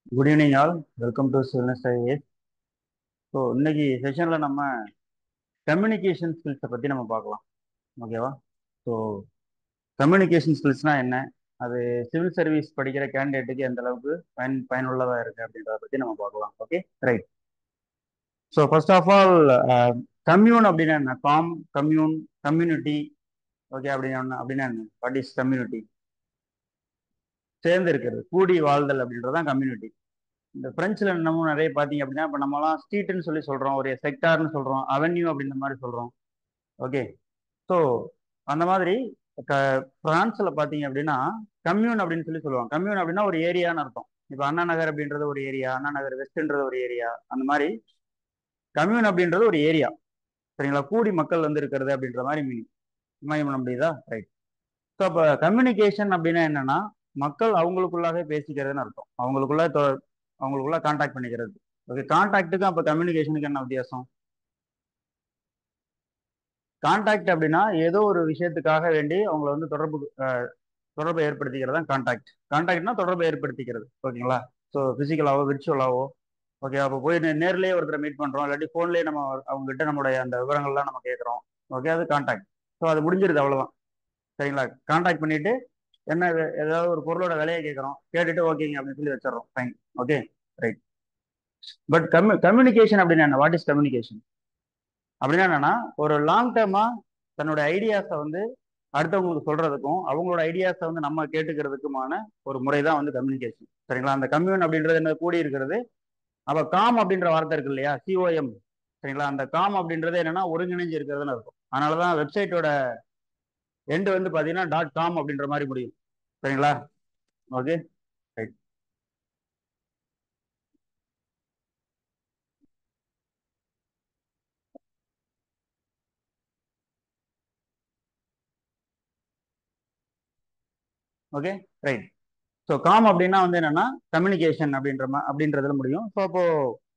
Good evening all welcome to chillness IAS so இன்னைக்கு செஷனில் நம்ம கம்யூனிகேஷன் ஸ்கில்ஸை பற்றி நம்ம பார்க்கலாம் ஓகேவா ஸோ கம்யூனிகேஷன் ஸ்கில்ஸ்னால் என்ன அது சிவில் சர்வீஸ் படிக்கிற கேண்டிடேட்டுக்கு எந்த அளவுக்கு பயன் பயனுள்ளதாக இருக்குது அப்படின்றத பற்றி நம்ம பார்க்கலாம் okay right so first of all commune அப்படின்னா என்ன காம் கம்யூன் கம்யூனிட்டி ஓகே அப்படின்னா அப்படின்னா என்ன வாட் இஸ் கம்யூனிட்டி சேர்ந்து இருக்கிறது கூடி வாழ்தல் அப்படின்றது தான் கம்யூனிட்டி இந்த பிரெஞ்சில் நம்ம நிறைய பார்த்தீங்க அப்படின்னா இப்போ நம்மலாம் ஸ்ட்ரீட்னு சொல்லி சொல்கிறோம் ஒரு செக்டார்னு சொல்கிறோம் அவென்யூ அப்படின்ற மாதிரி சொல்கிறோம் ஓகே ஸோ அந்த மாதிரி க ஃப்ரான்ஸில் பார்த்தீங்க அப்படின்னா கம்யூன் அப்படின்னு சொல்லி சொல்லுவாங்க கம்யூன் அப்படின்னா ஒரு ஏரியான்னு அர்த்தம் இப்போ அண்ணா நகர் அப்படின்றது ஒரு ஏரியா அண்ணா நகர் வெஸ்ட்ன்றது ஒரு ஏரியா அந்த மாதிரி கம்யூன் அப்படின்றது ஒரு ஏரியா சரிங்களா கூடி மக்கள் வந்து இருக்கிறது அப்படின்ற மாதிரி மீனிங் மயம் பண்ண முடியுதா ரைட் ஸோ அப்போ கம்யூனிகேஷன் அப்படின்னா என்னன்னா மக்கள் அவங்களுக்குள்ளாக பேசிக்கிறதுன்னு அர்த்தம் அவங்களுக்குள்ள அவங்களுக்குள்ள கான்டாக்ட் பண்ணிக்கிறது ஓகே கான்டாக்டுக்கும் அப்போ கம்யூனிகேஷனுக்கு என்ன வித்தியாசம் கான்டாக்ட் அப்படின்னா ஏதோ ஒரு விஷயத்துக்காக வேண்டி அவங்கள வந்து தொடர்பு தொடர்பை ஏற்படுத்திக்கிறது தான் கான்டாக்ட் கான்டாக்ட்னா தொடர்பை ஏற்படுத்திக்கிறது ஓகேங்களா ஸோ ஃபிசிக்கலாவோ விர்ச்சுவலாவோ ஓகே அப்போ போய் நேர்லேயே ஒருத்தரை மீட் பண்ணுறோம் இல்லாட்டி ஃபோன்லேயே நம்ம அவங்க கிட்ட நம்மளுடைய அந்த விவரங்கள்லாம் நம்ம கேட்குறோம் ஓகே அது கான்டாக்ட் ஸோ அது முடிஞ்சிருது அவ்வளோதான் சரிங்களா கான்டாக்ட் பண்ணிட்டு என்ன ஏதாவது ஒரு பொருளோட விலையை கேட்குறோம் கேட்டுட்டு ஓகேங்க அப்படின்னு சொல்லி வச்சிடறோம் ஃபைன் ஓகே ரைட் பட் கம்யூ கம்யூனிகேஷன் அப்படின்னா என்ன வாட் இஸ் கம்யூனிகேஷன் அப்படின்னா என்னன்னா ஒரு லாங் டேர்மா தன்னோட ஐடியாஸை வந்து அடுத்தவங்களுக்கு சொல்றதுக்கும் அவங்களோட ஐடியாஸை வந்து நம்ம கேட்டுக்கிறதுக்குமான ஒரு முறை தான் வந்து கம்யூனிகேஷன் சரிங்களா அந்த கம்யூன் அப்படின்றது என்ன கூடி இருக்கிறது அப்போ காம் அப்படின்ற வார்த்தை இருக்கு இல்லையா சிஓஎம் சரிங்களா அந்த காம் அப்படின்றது என்னன்னா ஒருங்கிணைஞ்சு இருக்கிறதுன்னு இருக்கும் அதனால தான் வெப்சைட்டோட எண்டு வந்து பார்த்தீங்கன்னா டாட் காம் அப்படின்ற மாதிரி முடியும் சரிங்களா okay right okay right so com அப்படின்னா வந்து என்னன்னா கம்யூனிகேஷன் அப்படின்ற அப்படின்றதுல முடியும் ஸோ அப்போ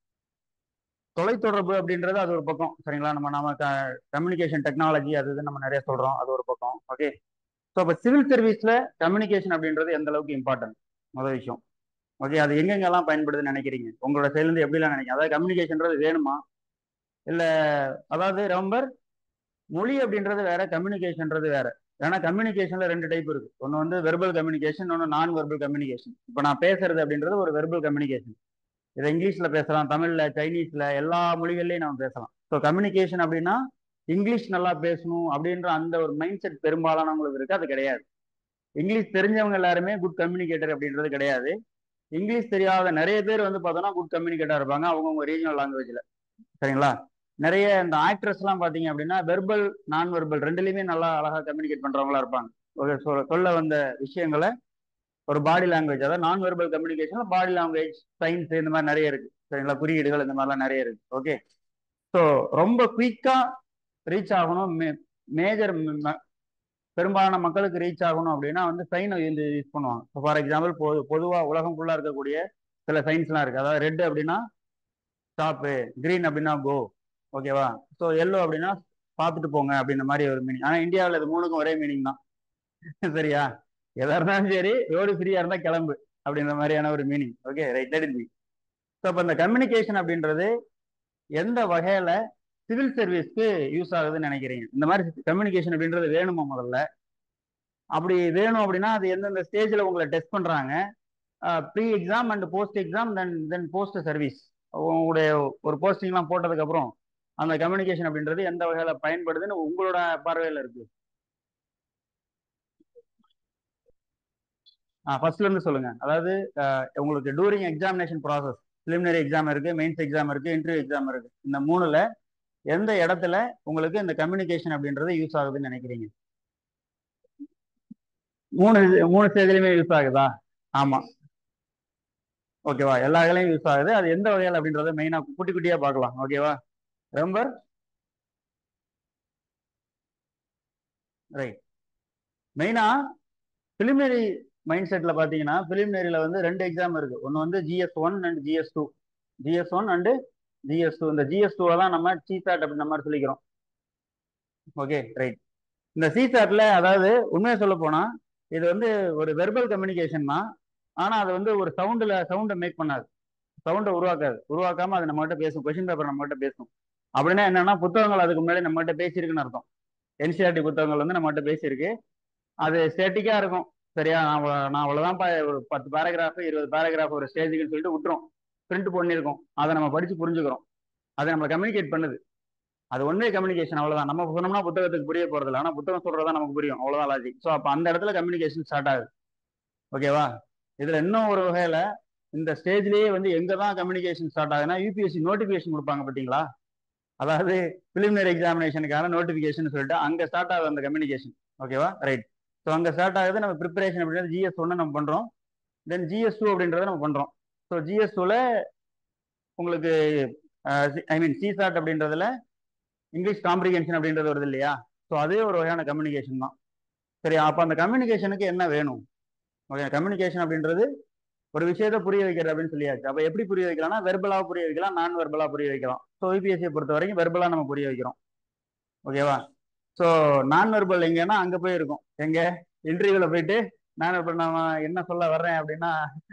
தொலைத்தொடர்பு அப்படின்றது அது ஒரு பக்கம் சரிங்களா நம்ம நம்ம கம்யூனிகேஷன் டெக்னாலஜி அது இது நம்ம நிறைய சொல்றோம் அது ஒரு பக்கம் ஓகே ஸோ அப்போ சிவில் சர்வீஸ்ல கம்யூனிகேஷன் அப்படின்றது எந்த அளவுக்கு இம்பார்ட்டன்ட் முதல் விஷயம் ஓகே அது எங்கெங்கெல்லாம் பயன்படுதுன்னு நினைக்கிறீங்க உங்களோட சைட்லேருந்து எப்படிலாம் நினைக்கிறீங்க அதாவது கம்யூனிகேஷன்றது வேணுமா இல்லை அதாவது ரொம்ப மொழி அப்படின்றது வேற கம்யூனிகேஷன்றது வேற ஏன்னா கம்யூனிகேஷன்ல ரெண்டு டைப் இருக்கு ஒன்று வந்து வெர்பல் கம்யூனிகேஷன் ஒன்று நான் வெர்பல் கம்யூனிகேஷன் இப்போ நான் பேசுறது அப்படின்றது ஒரு வெர்பல் கம்யூனிகேஷன் இதை இங்கிலீஷ்ல பேசலாம் தமிழ்ல சைனீஸ்ல எல்லா மொழிகள்லையும் நம்ம பேசலாம் ஸோ கம்யூனிகேஷன் அப்படின்னா இங்கிலீஷ் நல்லா பேசணும் அப்படின்ற அந்த ஒரு மைண்ட் செட் பெரும்பாலானவங்களுக்கு இருக்கு அது கிடையாது இங்கிலீஷ் தெரிஞ்சவங்க எல்லாருமே குட் கம்யூனிகேட்டர் அப்படின்றது கிடையாது இங்கிலீஷ் தெரியாத நிறைய பேர் வந்து பார்த்தோன்னா குட் கம்யூனிகேட்டர் இருப்பாங்க அவங்கவுங்க ரீஜனல் லாங்குவேஜ்ல சரிங்களா நிறைய இந்த ஆக்ட்ரஸ் எல்லாம் பாத்தீங்க அப்படின்னா வெர்பல் நான் வெர்பல் ரெண்டுலயுமே நல்லா அழகா கம்யூனிகேட் பண்றவங்களா இருப்பாங்க ஓகே சொல்ல வந்த விஷயங்களை ஒரு பாடி லாங்குவேஜ் அதாவது நான் வெர்பல் கம்யூனிகேஷன்ல பாடி லாங்குவேஜ் சயின்ஸ் இந்த மாதிரி நிறைய இருக்கு சரிங்களா குறியீடுகள் இந்த மாதிரிலாம் நிறைய இருக்கு ஓகே ஸோ ரொம்ப குயிக்கா ரீச் ஆகணும் மேஜர் பெரும்பாலான மக்களுக்கு ரீச் ஆகணும் அப்படின்னா வந்து சைன் வந்து யூஸ் பண்ணுவாங்க ஃபார் எக்ஸாம்பிள் பொது பொதுவாக உலகம் ஃபுல்லாக இருக்கக்கூடிய சில சயின்ஸ்லாம் இருக்கு அதாவது ரெட் அப்படின்னா ஸ்டாப்பு கிரீன் அப்படின்னா கோ ஓகேவா ஸோ எல்லோ அப்படின்னா பார்த்துட்டு போங்க அப்படின்ற மாதிரி ஒரு மீனிங் ஆனால் இந்தியாவில் இது மூணுக்கும் ஒரே மீனிங் தான் சரியா எதா இருந்தாலும் சரி ரோடு ஃப்ரீயா இருந்தா கிளம்பு அப்படின்ற மாதிரியான ஒரு meaning okay right let it be so அப்போ இந்த கம்யூனிகேஷன் அப்படின்றது எந்த வகையில சிவில் சர்வீஸ்க்கு யூஸ் ஆகுதுன்னு நினைக்கிறீங்க இந்த மாதிரி கம்யூனிகேஷன் அப்படின்றது வேணுமா முதல்ல அப்படி வேணும் அப்படின்னா அது எந்தெந்த ஸ்டேஜில் உங்களை டெஸ்ட் பண்றாங்க pre exam and post exam then then post service உங்களுடைய ஒரு போஸ்டிங்லாம் போட்டதுக்கு அப்புறம் அந்த கம்யூனிகேஷன் அப்படின்றது எந்த வகையில பயன்படுதுன்னு உங்களோட பார்வையில் இருக்கு ஃபர்ஸ்ட்ல இருந்து சொல்லுங்க அதாவது உங்களுக்கு during examination process preliminary exam இருக்கு மெயின்ஸ் எக்ஸாம் இருக்கு இன்டர்வியூ எக்ஸாம் இருக்கு இந்த மூணுல எந்த இடத்துல உங்களுக்கு இந்த கம்யூனிகேஷன் அப்படின்றது யூஸ் ஆகுதுன்னு நினைக்கிறீங்க மூணு மூணு ஸ்டேஜ்லயுமே யூஸ் ஆகுதா ஆமா ஓகேவா எல்லா வகையிலையும் யூஸ் ஆகுது அது எந்த வகையில் அப்படின்றத மெயினா குட்டி குட்டியா பார்க்கலாம் ஓகேவா ரொம்ப ரைட் மெயினா பிலிமினரி மைண்ட் செட்ல பாத்தீங்கன்னா பிலிமினரியில வந்து ரெண்டு எக்ஸாம் இருக்கு ஒன்னு வந்து GS one and GS two GS one and GS two இந்த ஜிஎஸ் டூவை தான் நம்ம சிசாட் அப்படின்ற மாதிரி சொல்லிக்கிறோம் ஓகே ரைட் இந்த சிசாட்ல அதாவது உண்மையை சொல்ல போனா இது வந்து ஒரு வெர்பல் கம்யூனிகேஷன் தான் ஆனா அது வந்து ஒரு சவுண்டுல சவுண்டை மேக் பண்ணாது சவுண்டை உருவாக்காது உருவாக்காம அது நம்ம கிட்ட பேசும் கொஸ்டின் பேப்பர் நம்ம கிட்ட பேசும் அப்படின்னா என்னன்னா புத்தகங்கள் அதுக்கு முன்னாடி நம்ம கிட்ட பேசியிருக்குன்னு அர்த்தம் என்சிஆர்டி புத்தகங்கள் வந்து நம்ம கிட்ட பேசியிருக்கு அது ஸ்டேட்டிக்கா இருக்கும் சரியா நான் அவ்வ- நான் அவ்வளவுதான் பா- ஒரு பத்து பேராகிராஃப் இருபது பேராகிராஃப் ஒரு ஸ்டேஜுக்குன்னு சொல்லிட்டு விட்டுரும் பிரிண்ட் பண்ணியிருக்கோம் அதை நம்ம படிச்சு புரிஞ்சுக்கிறோம் அதை நம்ம கம்யூனிகேட் பண்ணுது அது ஒன்றே கம்யூனிகேஷன் அவ்வளவுதான் நம்ம சொன்னோம்னா புத்தகத்துக்கு புரிய போறதில்ல ஆனா புத்தகம் சொல்றதா நமக்கு புரியும் அவ்வளவுதான் லாஜிக் ஸோ அப்போ அந்த இடத்துல கம்யூனிகேஷன் ஸ்டார்ட் ஆகுது ஓகேவா இதுல இன்னும் ஒரு வகையில இந்த ஸ்டேஜ்லயே வந்து எங்க தான் கம்யூனிகேஷன் ஸ்டார்ட் ஆகுதுன்னா யூபிஎஸ்சி நோட்டிபிகேஷன் கொடுப்பாங்க பாத்தீங்களா அதாவது பிலிமினரி எக்ஸாமினேஷனுக்கான நோட்டிபிகேஷன் சொல்லிட்டு அங்க ஸ்டார்ட் ஆகுது அந்த கம்யூனிகேஷன் ஓகேவா ரைட் ஸோ அங்க ஸ்டார்ட் ஆகுது நம்ம ப்ரிப்பரேஷன் அப்படின்றது ஜிஎஸ் ஒன்று நம்ம பண்றோம் தென் ஜிஎஸ் டூ அப்படின்றத நம்ம பண்றோம் ஸோ ஜிஎஸ் டூல உங்களுக்கு ஐ மீன் சிசாட் அப்படின்றதுல இங்கிலீஷ் காம்ப்ரிகென்ஷன் அப்படின்றது வருது இல்லையா ஸோ அதே ஒரு வகையான கம்யூனிகேஷன் தான் சரி அப்போ அந்த கம்யூனிகேஷனுக்கு என்ன வேணும் ஓகே கம்யூனிகேஷன் அப்படின்றது ஒரு விஷயத்தை புரிய வைக்கிறது அப்படின்னு சொல்லியாச்சு அப்போ எப்படி புரிய வைக்கலாம்னா வெர்பலா புரிய வைக்கலாம் நான் வெர்பலா புரிய வைக்கலாம் ஸோ யூபிஎஸ்சியை பொறுத்த வரைக்கும் வெர்பலா நம்ம புரிய வைக்கிறோம் ஓகேவா ஸோ நான் வெர்பல் எங்கன்னா அங்கே போய் இருக்கும் எங்க இன்டர்வியூவில் போயிட்டு நான் வெர்பல் நான் என்ன சொல்ல வர்றேன் அப்படின்னா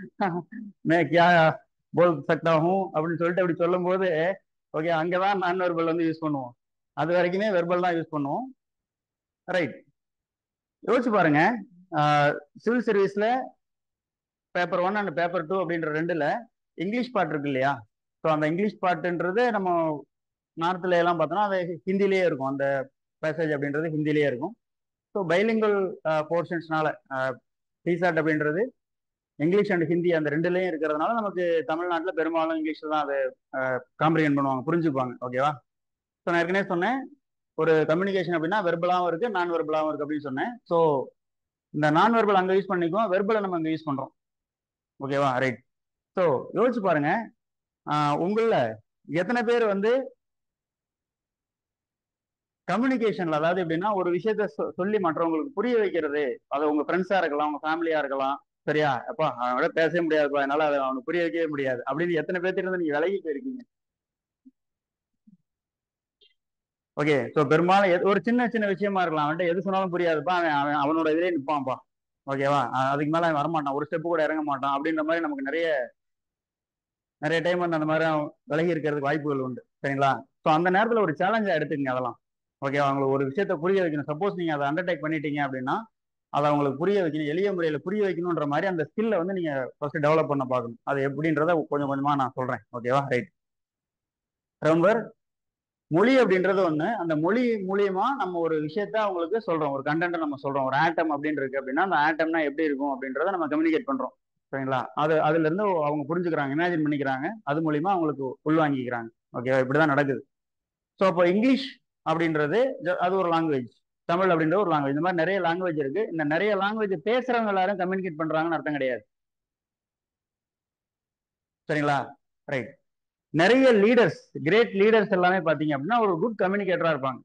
மே கியா போல் சக்தா ஹூ அப்படின்னு சொல்லிட்டு அப்படி சொல்லும்போது ஓகே அங்கே தான் நான் வெர்பல் வந்து யூஸ் பண்ணுவோம் அது வரைக்குமே வெர்பல் தான் யூஸ் பண்ணுவோம் ரைட் யோசிச்சு பாருங்க சிவில் சர்வீஸ்ல paper one and paper two அப்படின்ற ரெண்டுல இங்கிலீஷ் பார்ட் இருக்கு இல்லையா ஸோ அந்த இங்கிலீஷ் பார்ட்டுன்றது நம்ம நார்த்ல எல்லாம் பார்த்தோம்னா அது ஹிந்திலேயே இருக்கும் அந்த பேசேஜ் அப்படின்றது ஹிந்திலேயே இருக்கும் ஸோ பைலிங்கல் போர்ஷன்ஸ்னால டிசாட் அப்படின்றது இங்கிலீஷ் அண்ட் ஹிந்தி அந்த ரெண்டுலேயும் இருக்கிறதுனால நமக்கு தமிழ்நாட்டில் பெரும்பாலும் இங்கிலீஷில் தான் அதை காம்ப்ரிஹெண்ட் பண்ணுவாங்க புரிஞ்சுப்பாங்க ஓகேவா ஸோ நான் ஏற்கனவே சொன்னேன் ஒரு கம்யூனிகேஷன் அப்படின்னா வெர்பலாகவும் இருக்கு நான் வெர்பலாகவும் இருக்கு அப்படின்னு சொன்னேன் ஸோ இந்த நான் வெர்பல் அங்கே யூஸ் பண்ணிக்குவோம் வெர்பலை நம்ம அங்கே யூஸ் பண்ணுறோம் ஓகேவா ரைட் ஸோ யோசிச்சு பாருங்க உங்களில் எத்தனை பேர் வந்து கம்யூனிகேஷன்ல அதாவது எப்படின்னா ஒரு விஷயத்த சொ- சொல்லி மற்றவங்களுக்கு புரிய வைக்கிறது அது உங்க ஃப்ரெண்ட்ஸா இருக்கலாம் உங்க ஃபேமிலியா இருக்கலாம் சரியா அப்பா அவனோட பேசவே முடியாதுப்பா என்னால அதை அவனுக்கு புரிய வைக்கவே முடியாது அப்படின்னு எத்தனை பேர்த்திட்ட இருந்து நீங்க விலகி போயிருக்கீங்க ஓகே ஸோ பெரும்பாலும் எது- ஒரு சின்ன சின்ன விஷயமா இருக்கலாம் அவன்கிட்ட எது சொன்னாலும் புரியாதுப்பா அவன் அவன் அவனோட இதுலயே நிற்பான்ப்பா ஓகேவா அ- அதுக்கு மேல அவன் வரமாட்டான் ஒரு ஸ்டெப் கூட இறங்க மாட்டான் அப்படின்ற மாதிரி நமக்கு நிறைய நிறைய டைம் வந்து அந்த மாதிரி அவன் விலகி இருக்கிறதுக்கு வாய்ப்புகள் உண்டு சரிங்களா ஸோ அந்த நேரத்துல ஒரு சேலஞ்சா எடுத்துக்கங்க அதெல்லாம் ஓகே அவங்களுக்கு ஒரு விஷயத்த புரிய வைக்கணும் சப்போஸ் நீங்க அதை அண்டர்டேக் பண்ணிட்டீங்க அப்படின்னா அதை அவங்களுக்கு புரிய வைக்கணும் எளிய முறையில புரிய வைக்கணுன்ற மாதிரி அந்த ஸ்கில்லை வந்து நீங்க ஃபர்ஸ்ட் டெவலப் பண்ண பார்க்கணும் அது எப்படின்றத கொஞ்சம் கொஞ்சமா நான் சொல்றேன் ஓகேவா ரைட் ரொம்ப மொழி அப்படின்றது ஒண்ணு அந்த மொழி மூலியமா நம்ம ஒரு விஷயத்த அவங்களுக்கு சொல்றோம் ஒரு கண்டென்ட் நம்ம சொல்றோம் ஒரு ஆட்டம் அப்படின்னு இருக்கு அப்படின்னா அந்த ஆட்டம்னா எப்படி இருக்கும் அப்படின்றத நம்ம கம்யூனிகேட் பண்றோம் சரிங்களா அது அதுல இருந்து அவங்க புரிஞ்சுக்கிறாங்க இமேஜின் பண்ணிக்கிறாங்க அது மூலியமா அவங்களுக்கு உள்வாங்கிக்கிறாங்க ஓகேவா இப்படிதான் நடக்குது ஸோ அப்போ இங்கிலீஷ் அப்படின்றது ஜ- அது ஒரு லாங்குவேஜ் தமிழ் அப்படின்ற ஒரு லாங்குவேஜ் இந்த மாதிரி நிறைய லாங்குவேஜ் இருக்கு இந்த நிறைய லாங்குவேஜ் பேசுறவங்க எல்லாரும் கம்யூனிகேட் பண்றாங்கன்னு அர்த்தம் கிடையாது சரிங்களா ரைட் நிறைய லீடர்ஸ் கிரேட் லீடர்ஸ் எல்லாமே பாத்தீங்க அப்படின்னா ஒரு குட் கம்யூனிகேட்டரா இருப்பாங்க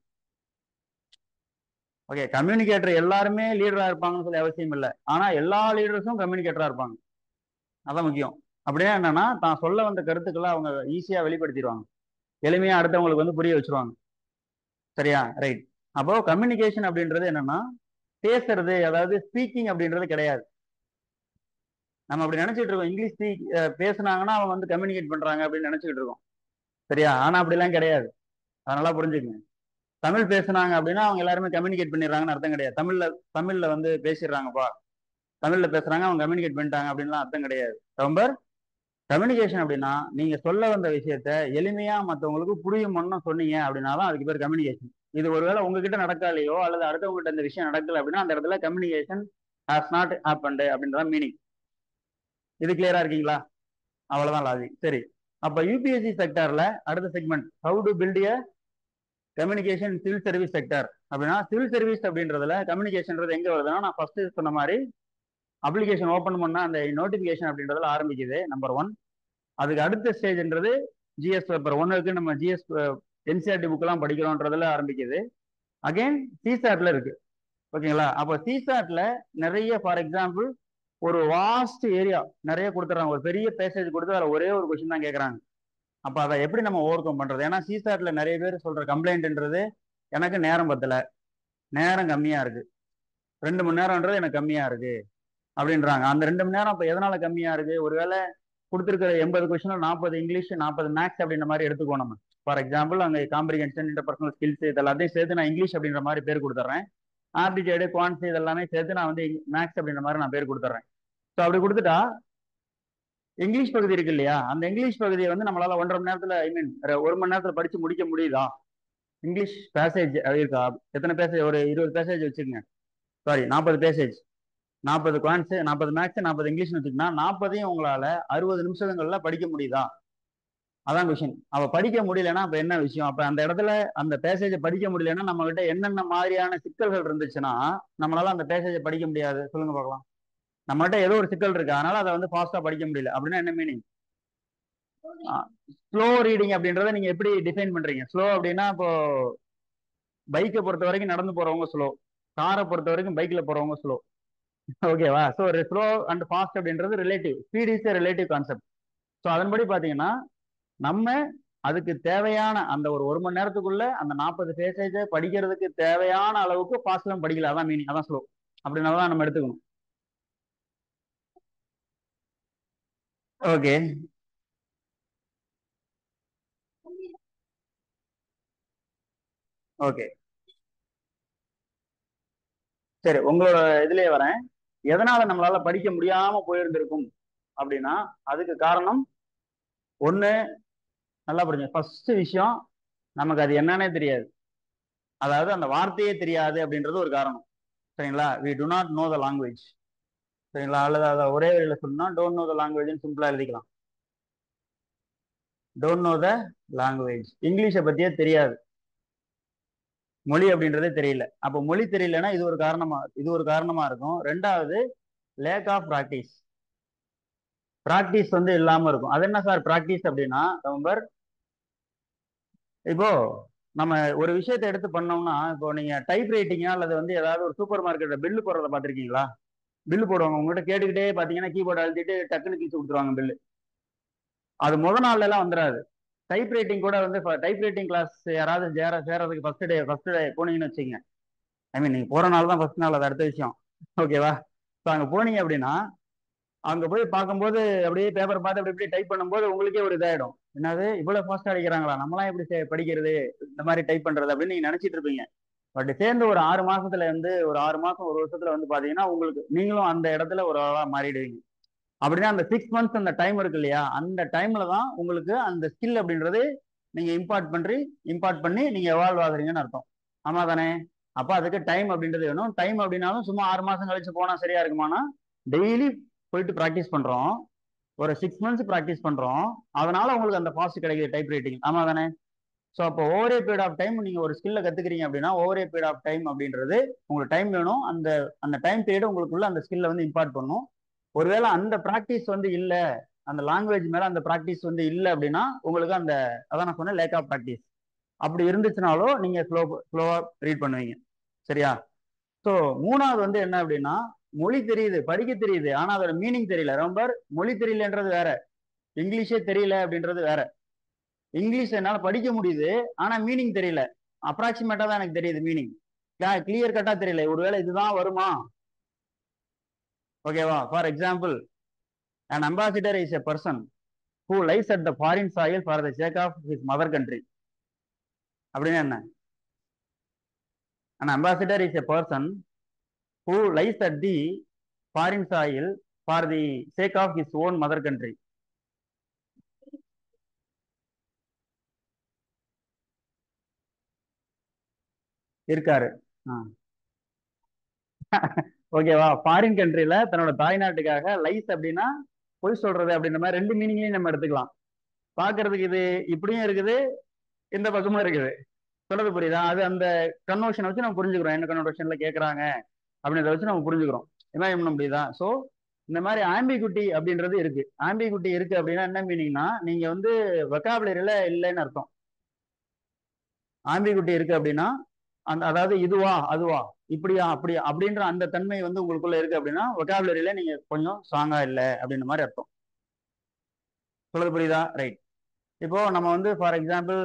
ஓகே கம்யூனிகேட்டர் எல்லாருமே லீடரா இருப்பாங்கன்னு சொல்லி அவசியம் இல்லை ஆனா எல்லா லீடர்ஸும் கம்யூனிகேட்டரா இருப்பாங்க அதான் முக்கியம் அப்படியே என்னன்னா தான் சொல்ல வந்த கருத்துக்களை அவங்க ஈஸியா வெளிப்படுத்திடுவாங்க எளிமையா அடுத்தவங்களுக்கு வந்து புரிய வச்சிருவாங்க சரியா ரைட் அப்போ கம்யூனிகேஷன் அப்படின்றது என்னன்னா பேசுறது அதாவது ஸ்பீக்கிங் அப்படின்றது கிடையாது நம்ம அப்படி நினைச்சிட்டு இருக்கோம் இங்கிலீஷ் ஸ்பீக் பேசுனாங்கன்னா அவங்க வந்து கம்யூனிகேட் பண்றாங்க அப்படின்னு நினைச்சிட்டு இருக்கோம் சரியா ஆனா அப்படிலாம் கிடையாது அதனால புரிஞ்சுக்கங்க தமிழ் பேசுனாங்க அப்படின்னா அவங்க எல்லாருமே கம்யூனிகேட் பண்ணிடுறாங்கன்னு அர்த்தம் கிடையாது தமிழ்ல தமிழ்ல வந்து பேசிடுறாங்கப்பா தமிழ்ல பேசுறாங்க அவங்க கம்யூனிகேட் பண்ணிட்டாங்க அப்படின்லாம் அர்த்தம் கிடையாது ரொம்ப கம்யூனிகேஷன் அப்படின்னா நீங்க சொல்ல வந்த விஷயத்த எளிமையா மற்றவங்களுக்கு புரியும்னு சொன்னீங்க அப்படின்னா தான் அதுக்கு பேர் கம்யூனிகேஷன் இது ஒருவேளை உங்ககிட்ட நடக்கலையோ அல்லது அடுத்தவங்ககிட்ட இந்த விஷயம் நடக்கல அப்படின்னா அந்த இடத்துல கம்யூனிகேஷன் ஹாஸ் நாட் ஹேப்பன்டு அப்படின்றதான் மீனிங் இது கிளியரா இருக்கீங்களா அவ்வளவுதான் லாஜிக் சரி அப்ப யூபிஎஸ்சி செக்டார்ல அடுத்த segment how to build a communication civil service sector அப்படின்னா சிவில் சர்வீஸ் அப்படின்றதுல கம்யூனிகேஷன்றது எங்க வருதுன்னா நான் ஃபர்ஸ்ட் சொன்ன மாதிரி அப்ளிகேஷன் ஓப்பன் பண்ணா அந்த நோட்டிபிகேஷன் அப்படின்றதுல ஆரம்பிக்குது நம்பர் ஒன் அதுக்கு அடுத்த ஸ்டேஜ்ன்றது ஜிஎஸ் பேப்பர் ஒன்னுக்கு நம்ம ஜிஎஸ் என்சிஆர்டி புக்கெல்லாம் படிக்கிறோன்றதுல ஆரம்பிக்குது அகைன் சிசாட்ல இருக்கு ஓகேங்களா அப்போ சிசாட்ல நிறைய ஃபார் எக்ஸாம்பிள் ஒரு வாஸ்ட் ஏரியா நிறைய கொடுத்துறாங்க ஒரு பெரிய பேசேஜ் கொடுத்து அதில் ஒரே ஒரு கொஸ்டின் தான் கேட்குறாங்க அப்போ அதை எப்படி நம்ம ஓவர் கம் பண்ணுறது ஏன்னா சிசாட்ல நிறைய பேர் சொல்ற கம்ப்ளைண்ட்ன்றது எனக்கு நேரம் பத்தல நேரம் கம்மியா இருக்கு ரெண்டு மணி நேரம்ன்றது எனக்கு கம்மியா இருக்கு அப்படின்றாங்க அந்த ரெண்டு மணி நேரம் இப்போ எதனால கம்மியா இருக்கு ஒருவேளை கொடுத்துருக்கிற எண்பது கொஸ்டின் நாற்பது இங்கிலீஷ் நாற்பது மேக்ஸ் அப்படின்ற மாதிரி எடுத்துக்கோ நம்ம ஃபார் எக்ஸாம்பிள் அங்கே காம்ப்ரிகென்ஷன் இன்டர்பர்சனல் ஸ்கில்ஸ் இது எல்லாத்தையும் சேர்த்து நான் இங்கிலீஷ் அப்படின்ற மாதிரி பேர் கொடுத்துட்றேன் ஆப்டிடியூடு குவான்ஸ் இது எல்லாமே சேர்த்து நான் வந்து மேக்ஸ் அப்படின்ற மாதிரி நான் பேர் கொடுத்துட்றேன் ஸோ அப்படி கொடுத்துட்டா இங்கிலீஷ் பகுதி இருக்கு இல்லையா அந்த இங்கிலீஷ் பகுதியை வந்து நம்மளால ஒன்றரை மணி நேரத்துல ஐ மீன் ஒரு மணி நேரத்துல படிச்சு முடிக்க முடியுதா இங்கிலீஷ் பேசேஜ் இருக்கா எத்தனை பேசேஜ் ஒரு இருபது பேசேஜ் வச்சுக்கோங்க சாரி நாற்பது பேசேஜ் நாற்பது குவான்ஸ் நாற்பது மேக்ஸ் நாற்பது இங்கிலீஷ்னு வச்சுக்கோங்கன்னா நாற்பதையும் உங்களால அறுபது நிமிஷங்கள்ல படிக்க முடியுதா அதான் கொஷின் அவ படிக்க முடியலன்னா அப்ப என்ன விஷயம் அப்ப அந்த இடத்துல அந்த பேசேஜை படிக்க முடியலன்னா நம்ம கிட்ட என்னென்ன மாதிரியான சிக்கல்கள் இருந்துச்சுன்னா நம்மளால அந்த பேசேஜை படிக்க முடியாது சொல்லுங்க பார்க்கலாம் நம்மகிட்ட ஏதோ ஒரு சிக்கல் இருக்கு அதனால அதை வந்து ஃபாஸ்டா படிக்க முடியல அப்படின்னா என்ன மீனிங் ஸ்லோ ரீடிங் அப்படின்றத நீங்க எப்படி டிஃபைன் பண்றீங்க ஸ்லோ அப்படின்னா இப்போ பைக்கை பொறுத்த வரைக்கும் நடந்து போறவங்க ஸ்லோ காரை பொறுத்த வரைக்கும் பைக்ல போறவங்க ஸ்லோ ஓகேவா ஸோ ஸ்லோ அண்ட் ஃபாஸ்ட் அப்படின்றது relative speed is relative concept so அதன்படி பார்த்தீங்கன்னா நம்ம அதுக்கு தேவையான அந்த ஒரு ஒரு மணி நேரத்துக்குள்ள அந்த நாற்பது பேசேஜை படிக்கிறதுக்கு தேவையான அளவுக்கு ஃபாஸ்ட்லாம் படிக்கல அதான் மீனிங் அதான் ஸ்லோ அப்படின்னா தான் நம்ம எடுத்துக்கணும் ஓகே ஓகே சரி உங்களோட இதுலயே வரேன் எதனால நம்மளால படிக்க முடியாம போயிருந்திருக்கும் அப்படின்னா அதுக்கு காரணம் ஒண்ணு நல்லா புரிஞ்சு ஃபர்ஸ்ட் விஷயம் நமக்கு அது என்னன்னே தெரியாது அதாவது அந்த வார்த்தையே தெரியாது அப்படின்றது ஒரு காரணம் சரிங்களா we do not know the language சரிங்களா அல்லது அதை ஒரே வழியில சொன்னா டோன்ட் நோ த லாங்குவேஜ்னு சிம்பிளா எழுதிக்கலாம் டோன்ட் நோ த லாங்குவேஜ் இங்கிலீஷை பத்தியே தெரியாது மொழி அப்படின்றதே தெரியல அப்போ மொழி தெரியலன்னா இது ஒரு காரணமா இது ஒரு காரணமா இருக்கும் ரெண்டாவது லேக் ஆஃப் ப்ராக்டிஸ் ப்ராக்டிஸ் வந்து இல்லாம இருக்கும் அது என்ன சார் ப்ராக்டிஸ் அப்படின்னா நவம்பர் இப்போ நம்ம ஒரு விஷயத்தை எடுத்து பண்ணோம்னா இப்போ நீங்க டைப் ரைட்டிங்கா அல்லது வந்து ஏதாவது ஒரு சூப்பர் மார்க்கெட்ல பில்லு போடுறத பாத்திருக்கீங்களா பில்லு போடுவாங்க உங்ககிட்ட கேட்டுக்கிட்டே பாத்தீங்கன்னா கீபோர்டு அழுத்திட்டு டக்குன்னு கீச்சு கொடுத்துருவாங்க பில்லு அது முத நாள்ல எல்லாம் வந்துடாது டைப் ரைட்டிங் கூட வந்து டைப் ரைட்டிங் கிளாஸ் யாராவது சேர சேரதுக்கு ஃபர்ஸ்ட் டே ஃபர்ஸ்ட் டே போனீங்கன்னு வச்சுக்கோங்க ஐ மீன் நீங்க போற நாள் தான் ஃபர்ஸ்ட் நாள் அது அடுத்த விஷயம் ஓகேவா ஸோ அங்க போனீங்க அப்படின்னா அங்க போய் பார்க்கும்போது அப்படியே பேப்பர் பார்த்து அப்படி இப்படி டைப் பண்ணும்போது உங்களுக்கே ஒரு இதாயிடும் என்னது இவ்வளவு ஃபாஸ்டா அடிக்கிறாங்களா நம்மளாம் எப்படி படிக்கிறது இந்த மாதிரி டைப் பண்றது அப்படின்னு நீங்க நினைச்சிட்டு இருப்பீங்க பட் சேர்ந்து ஒரு ஆறு மாசத்துல வந்து ஒரு ஆறு மாசம் ஒரு வருஷத்துல வந்து பாத்தீங்கன்னா உங்களுக்கு நீங்களும் அந்த இடத்துல ஒரு ஆளா மாறிடுவீங்க அப்படின்னா அந்த சிக்ஸ் மந்த்ஸ் அந்த டைம் இருக்கு இல்லையா அந்த டைம்ல தான் உங்களுக்கு அந்த ஸ்கில் அப்படின்றது நீங்க இம்பார்ட் பண்ணி இம்பார்ட் பண்ணி நீங்க எவால்வ் ஆகுறீங்கன்னு அர்த்தம் ஆமா தானே அப்ப அதுக்கு டைம் அப்படின்றது வேணும் டைம் அப்படின்னாலும் சும்மா ஆறு மாசம் கழிச்சு போனா சரியா இருக்குமானா டெய்லி போயிட்டு ப்ராக்டிஸ் பண்றோம் ஒரு சிக்ஸ் மந்த்ஸ் ப்ராக்டிஸ் பண்றோம் அதனால உங்களுக்கு அந்த ஃபாஸ்ட் கிடைக்குது டைப் ரைட்டிங் ஆமா தானே ஸோ அப்போ ஓவரே பீரியட் ஆஃப் டைம் நீங்க ஒரு ஸ்கில்ல கத்துக்கிறீங்க அப்படின்னா ஓவரே பீரியட் ஆஃப் டைம் அப்படின்றது உங்களுக்கு டைம் வேணும் அந்த அந்த டைம் பீரியட் உங்களுக்குள்ள அந்த ஸ்கில்ல வந்து இம்பார்ட் பண்ணும் ஒருவேளை அந்த ப்ராக்டிஸ் வந்து இல்ல அந்த லாங்குவேஜ் மேல அந்த ப்ராக்டிஸ் வந்து இல்ல அப்படின்னா உங்களுக்கு அந்த அதான் நான் சொன்னேன் லேக் ஆஃப் ப்ராக்டிஸ் அப்படி இருந்துச்சுனாலும் நீங்க ஸ்லோ ஸ்லோவா ரீட் பண்ணுவீங்க சரியா ஸோ மூணாவது வந்து என்ன அப்படின்னா மொழி தெரியுது படிக்க தெரியுது ஆனா அதோட மீனிங் தெரியல ரொம்ப மொழி தெரியலன்றது வேற இங்கிலீஷே தெரியல அப்படின்றது வேற இங்கிலீஷ் என்னால படிக்க முடியுது ஆனா மீனிங் தெரியல அப்ராக்சிமேட்டா தான் எனக்கு தெரியுது மீனிங் கிளியர் கட்டா தெரியல ஒருவேளை இதுதான் வருமா ஓகேவா for example an ambassador is a person who lies at the foreign soil for the sake of his mother country அப்படின்னு என்ன an ambassador is a person who lies at the foreign soil for the sake of his own mother country இருக்காரு ஓகேவா foreign கண்ட்ரில தன்னோட தாய்நாட்டுக்காக lies அப்படின்னா பொய் சொல்றது அப்படின்ற மாதிரி ரெண்டு மீனிங்லையும் நம்ம எடுத்துக்கலாம் பாக்குறதுக்கு இது இப்படியும் இருக்குது இந்த பக்கமும் இருக்குது சொல்றது புரியுதா அது அந்த கன்வர்ஷனை வச்சு நம்ம புரிஞ்சுக்கிறோம் என்ன கன்வர்ஷன்ல கேட்கறாங்க அப்படின்றத வச்சு நம்ம புரிஞ்சுக்கிறோம் இமேஜ் பண்ண முடியுதா ஸோ இந்த மாதிரி ஆம்பிகுட்டி அப்படின்றது இருக்கு ஆம்பிகுட்டி இருக்கு அப்படின்னா என்ன மீனிங்னா நீங்க வந்து வெக்காபுலரியில இல்லைன்னு அர்த்தம் ஆம்பிகுட்டி இருக்கு அப்படின்னா அந்த அதாவது இதுவா அதுவா இப்படியா அப்படியா அப்படின்ற அந்த தன்மை வந்து உங்களுக்குள்ள இருக்கு அப்படின்னா ஒகாபுலரியில நீங்க கொஞ்சம் ஸ்ட்ராங்கா இல்லை அப்படின்ற மாதிரி அர்த்தம் சொல்றது புரியுதா ரைட் இப்போ நம்ம வந்து ஃபார் எக்ஸாம்பிள்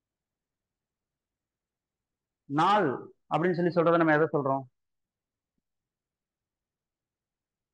நாள் அப்படின்னு சொல்லி சொல்றத நம்ம எதை சொல்றோம்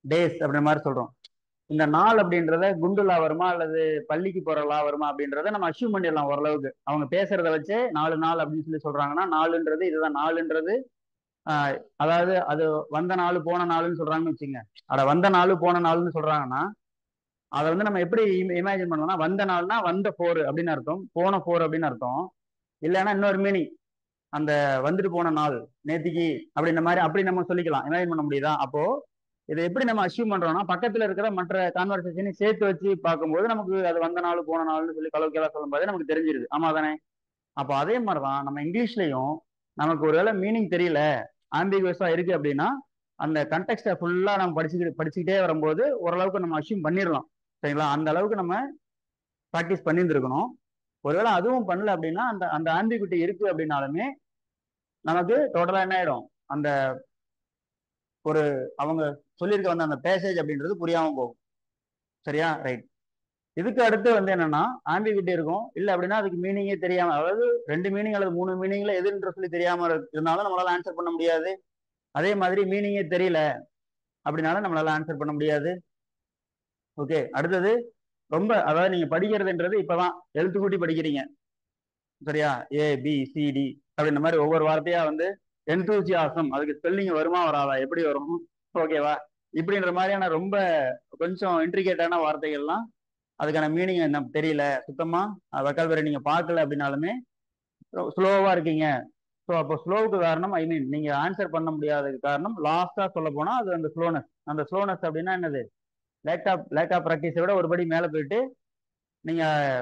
டேஸ் அப்படின்ற மாதிரி சொல்றோம் இந்த நாள் அப்படின்றத குண்டுலா வருமா அல்லது பள்ளிக்கு போற லா வருமா அப்படின்றத நம்ம அஷ்யூம் பண்ணிடலாம் ஓரளவுக்கு அவங்க பேசுறத வச்சு நாலு நாள் அப்படின்னு சொல்லி சொல்றாங்கன்னா நாலுன்றது இதுதான் நாலுன்றது ஆஹ் அதாவது அது வந்த நாள் போன நாளுன்னு சொல்றாங்கன்னு வச்சுங்க அட வந்த நாள் போன நாள்னு சொல்றாங்கன்னா அதை வந்து நம்ம எப்படி இமேஜின் பண்ணலாம்னா வந்த நாள்னா வந்த போர் அப்படின்னு அர்த்தம் போன போர் அப்படின்னு அர்த்தம் இல்லைன்னா இன்னொரு மீனிங் அந்த வந்துட்டு போன நாள் நேத்திக்கு அப்படின்ற மாதிரி அப்படி நம்ம சொல்லிக்கலாம் இமேஜின் பண்ண முடியுதா அப்போ இதை எப்படி நம்ம அஷ்யூம் பண்றோம்னா பக்கத்துல இருக்கிற மற்ற கான்வர்சேஷனையும் சேர்த்து வச்சு பார்க்கும்போது நமக்கு அது வந்த நாள் போன நாள்னு சொல்லி கலோக்கியலா சொல்லும்போது நமக்கு தெரிஞ்சிருது ஆமா தானே அப்போ அதே மாதிரிதான் நம்ம இங்கிலீஷ்லயும் நமக்கு ஒருவேளை மீனிங் தெரியல ஆம்பிகுவஸா இருக்கு அப்படின்னா அந்த கண்டெக்ட்டை ஃபுல்லா நம்ம படிச்சுக்கிட்டு படிச்சுக்கிட்டே வரும்போது ஓரளவுக்கு நம்ம அஷ்யூம் பண்ணிடலாம் சரிங்களா அந்த அளவுக்கு நம்ம ப்ராக்டிஸ் பண்ணியிருந்துருக்கணும் ஒருவேளை அதுவும் பண்ணல அப்படின்னா அந்த அந்த ஆம்பிகுட்டி இருக்கு அப்படின்னாலுமே நமக்கு டோட்டலா என்ன ஆயிடும் அந்த ஒரு அவங்க சொல்லியிருக்க வந்த அந்த பேசேஜ் அப்படின்றது புரியாம போகும் சரியா ரைட் இதுக்கு அடுத்து வந்து என்னன்னா ஆம்பிகுட்டி இருக்கும் இல்ல அப்படின்னா அதுக்கு மீனிங்கே தெரியாம அதாவது ரெண்டு மீனிங் அல்லது மூணு மீனிங்ல எதுன்ற சொல்லி தெரியாம இருந்தாலும் நம்மளால ஆன்சர் பண்ண முடியாது அதே மாதிரி மீனிங்கே தெரியல அப்படின்னாலும் நம்மளால ஆன்சர் பண்ண முடியாது ஓகே அடுத்தது ரொம்ப அதாவது நீங்க படிக்கிறதுன்றது இப்பதான் எழுத்து கூட்டி படிக்கிறீங்க சரியா ஏ பி சி டி அப்படின்ற மாதிரி ஒவ்வொரு வார்த்தையா வந்து என்தூசியாசம் அதுக்கு ஸ்பெல்லிங் வருமா வராதா எப்படி வரும் ஓகேவா இப்படின்ற மாதிரியான ரொம்ப கொஞ்சம் இன்ட்ரிகேட்டான வார்த்தைகள்லாம் அதுக்கான மீனிங் நமக்கு தெரியல சுத்தமா வக்கால்வரை நீங்க பார்க்கல அப்படின்னாலுமே ஸ்லோவா இருக்கீங்க ஸோ அப்போ ஸ்லோவுக்கு காரணம் ஐ மீன் நீங்க ஆன்சர் பண்ண முடியாததுக்கு காரணம் லாஸ்டா சொல்ல போனா அது அந்த ஸ்லோனஸ் அந்த ஸ்லோனஸ் அப்படின்னா என்னது லேக் ஆஃப் லேக் ஆஃப் ப்ராக்டிஸை விட ஒரு படி மேலே போயிட்டு நீங்க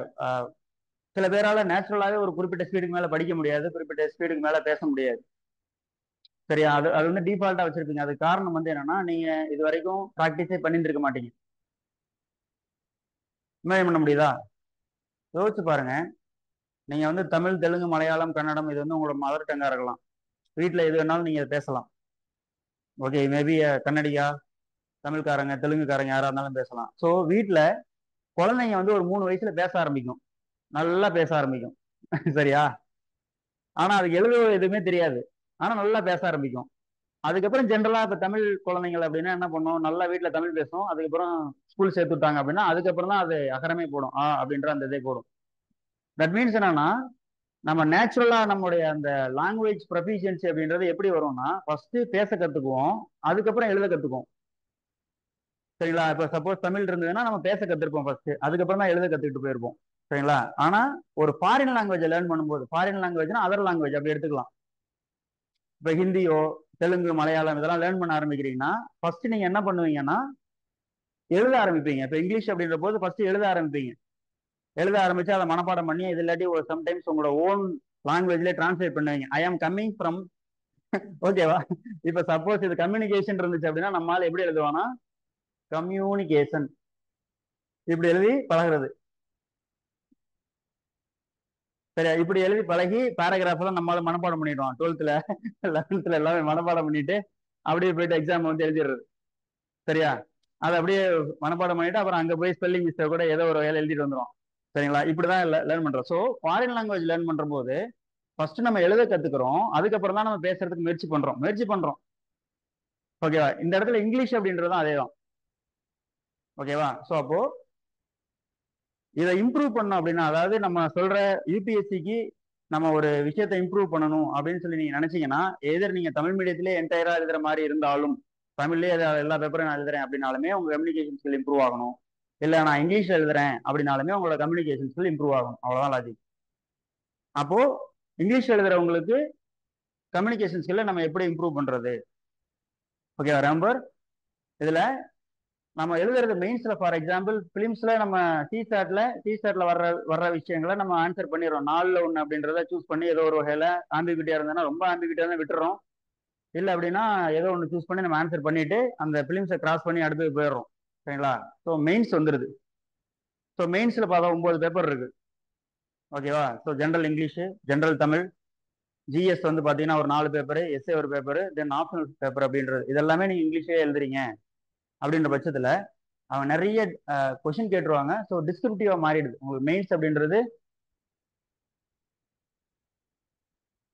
சில பேரால நேச்சுரலாகவே ஒரு குறிப்பிட்ட ஸ்பீடுக்கு மேலே படிக்க முடியாது குறிப்பிட்ட ஸ்பீடுக்கு மேலே பேச முடியாது சரியா அது அது வந்து டிஃபால்ட்டா வச்சிருப்பீங்க அது காரணம் வந்து என்னன்னா நீங்க இது வரைக்கும் ப்ராக்டிஸே பண்ணிட்டு இருக்க மாட்டீங்க இமேஜ் பண்ண முடியுதா யோசிச்சு பாருங்க நீங்க வந்து தமிழ் தெலுங்கு மலையாளம் கன்னடம் இது வந்து உங்களோட மதர் டங்கா இருக்கலாம் வீட்டில் எது வேணாலும் நீங்க பேசலாம் ஓகே மேபி கன்னடியா தமிழ்காரங்க தெலுங்குக்காரங்க யாரா இருந்தாலும் பேசலாம் ஸோ வீட்டில் குழந்தைங்க வந்து ஒரு மூணு வயசுல பேச ஆரம்பிக்கும் நல்லா பேச ஆரம்பிக்கும் சரியா ஆனா அதுக்கு எழுத எதுவுமே தெரியாது ஆனா நல்லா பேச ஆரம்பிக்கும் அதுக்கப்புறம் ஜென்ரலா இப்ப தமிழ் குழந்தைங்கள் அப்படின்னா என்ன பண்ணும் நல்லா வீட்டுல தமிழ் பேசும் அதுக்கப்புறம் ஸ்கூல் சேர்த்து விட்டாங்க அப்படின்னா அதுக்கப்புறம் தான் அது அகரமே போடும் ஆ அப்படின்ற அந்த இதே போடும் தட் மீன்ஸ் என்னன்னா நம்ம நேச்சுரலா நம்மளுடைய அந்த லாங்குவேஜ் ப்ரொஃபிஷியன்சி அப்படின்றது எப்படி வரும்னா ஃபர்ஸ்ட் பேச கத்துக்குவோம் அதுக்கப்புறம் எழுத கத்துக்குவோம் சரிங்களா இப்ப சப்போஸ் தமிழ் இருந்ததுன்னா நம்ம பேச கத்துருப்போம் ஃபர்ஸ்ட் அதுக்கப்புறம் தான் எழுத கத்துக்கிட்டு போயிருப்போம் சரிங்களா ஆனா ஒரு ஃபாரின் லாங்குவேஜ் லேர்ன் பண்ணும்போது ஃபாரின் லாங்குவேஜ்னா அதர் லாங்குவேஜ் அப்படி எடுத்துக்கலாம் இப்ப ஹிந்தியோ தெலுங்கு மலையாளம் இதெல்லாம் லேர்ன் பண்ண ஆரம்பிக்கிறீங்கன்னா ஃபர்ஸ்ட் நீங்க என்ன பண்ணுவீங்கன்னா எழுத ஆரம்பிப்பீங்க இப்ப இங்கிலீஷ் அப்படின்ற போது ஃபர்ஸ்ட் எழுத ஆரம்பிப்பீங்க எழுத ஆரம்பிச்சு அதை மனப்பாடம் பண்ணி இது இல்லாட்டி ஒரு சம்டைம்ஸ் உங்களோட ஓன் லாங்குவேஜ்ல டிரான்ஸ்லேட் பண்ணுவீங்க ஐ ஆம் கம்மிங் ஃப்ரம் ஓகேவா இப்ப சப்போஸ் இது கம்யூனிகேஷன் இருந்துச்சு அப்படின்னா நம்மளால எப்படி எழுதுவானா கம்யூனிகேஷன் இப்படி எழுதி பழகிறது சரியா இப்படி எழுதி பழகி பேராகிராஃப் எல்லாம் நம்மளால மனப்பாடம் பண்ணிடுவோம் டுவெல்த்ல லெவன்த்ல எல்லாமே மனப்பாடம் பண்ணிட்டு அப்படியே போயிட்டு எக்ஸாம் வந்து எழுதிடுறது சரியா அதை அப்படியே மனப்பாடம் பண்ணிட்டு அப்புறம் அங்க போய் ஸ்பெல்லிங் மிஸ்டேக் கூட ஏதோ ஒரு வேலை எழுதிட்டு வந்துடும் சரிங்களா இப்படிதான் லேர்ன் பண்றோம் ஸோ ஃபாரின் லாங்குவேஜ் லேர்ன் பண்ற போது ஃபர்ஸ்ட் நம்ம எழுத கத்துக்கிறோம் அதுக்கப்புறம் தான் நம்ம பேசுறதுக்கு முயற்சி பண்றோம் முயற்சி பண்றோம் ஓகேவா இந்த இடத்துல இங்கிலீஷ் அப்படின்றதும் அதே தான் ஓகேவா ஸோ அப்போ இதை இம்ப்ரூவ் பண்ணோம் அப்படின்னா அதாவது நம்ம சொல்ற யூபிஎஸ்சிக்கு நம்ம ஒரு விஷயத்தை இம்ப்ரூவ் பண்ணணும் அப்படின்னு சொல்லி நீங்க நினைச்சீங்கன்னா எதிர் நீங்க தமிழ் மீடியத்திலே என்டையரா எழுதுற மாதிரி இருந்தாலும் தமிழ்லயே எல்லா பேப்பரும் நான் எழுதுறேன் அப்படின்னாலுமே உங்க கம்யூனிகேஷன் ஸ்கில் இம்ப்ரூவ் ஆகணும் இல்ல நான் இங்கிலீஷ்ல எழுதுறேன் அப்படின்னாலுமே உங்களோட கம்யூனிகேஷன் ஸ்கில் இம்ப்ரூவ் ஆகணும் அவ்வளவுதான் லாஜிக் அப்போ இங்கிலீஷ் எழுதுறவங்களுக்கு கம்யூனிகேஷன் ஸ்கில்ல நம்ம எப்படி இம்ப்ரூவ் பண்றது ஓகே ரெம்பர் இதுல நம்ம எழுதுறது மெயின்ஸ்ல ஃபார் எக்ஸாம்பிள் பிலிம்ஸ்ல நம்ம டிசாட்ல டிசாட்ல வர்ற வர்ற விஷயங்களை நம்ம ஆன்சர் பண்ணிடுறோம் நாலுல ஒன்று அப்படின்றத சூஸ் பண்ணி ஏதோ ஒரு வகையில ஆம்பிகிட்டியா இருந்ததுன்னா ரொம்ப ஆம்பிகிட்டியா தான் விட்டுறோம் இல்லை அப்படின்னா ஏதோ ஒன்று சூஸ் பண்ணி நம்ம ஆன்சர் பண்ணிட்டு அந்த பிலிம்ஸை கிராஸ் பண்ணி அடுத்து போயிடுறோம் சரிங்களா ஸோ மெயின்ஸ் வந்துடுது ஸோ மெயின்ஸ்ல பார்த்தா ஒன்பது பேப்பர் இருக்கு ஓகேவா so general English general Tamil GS வந்து பார்த்தீங்கன்னா ஒரு நாலு பேப்பர் எஸ்ஏ ஒரு பேப்பர் தென் ஆப்ஷனல் பேப்பர் அப்படின்றது இதெல்லாமே நீங்கள் இங்கிலீஷே எழுதுறீங்க அப்படின்ற பட்சத்தில் அவன் நிறைய கொஷின் கேட்டுருவாங்க ஸோ டிஸ்கிரிப்டிவா மாறிடுது உங்களுக்கு மெயின்ஸ் அப்படின்றது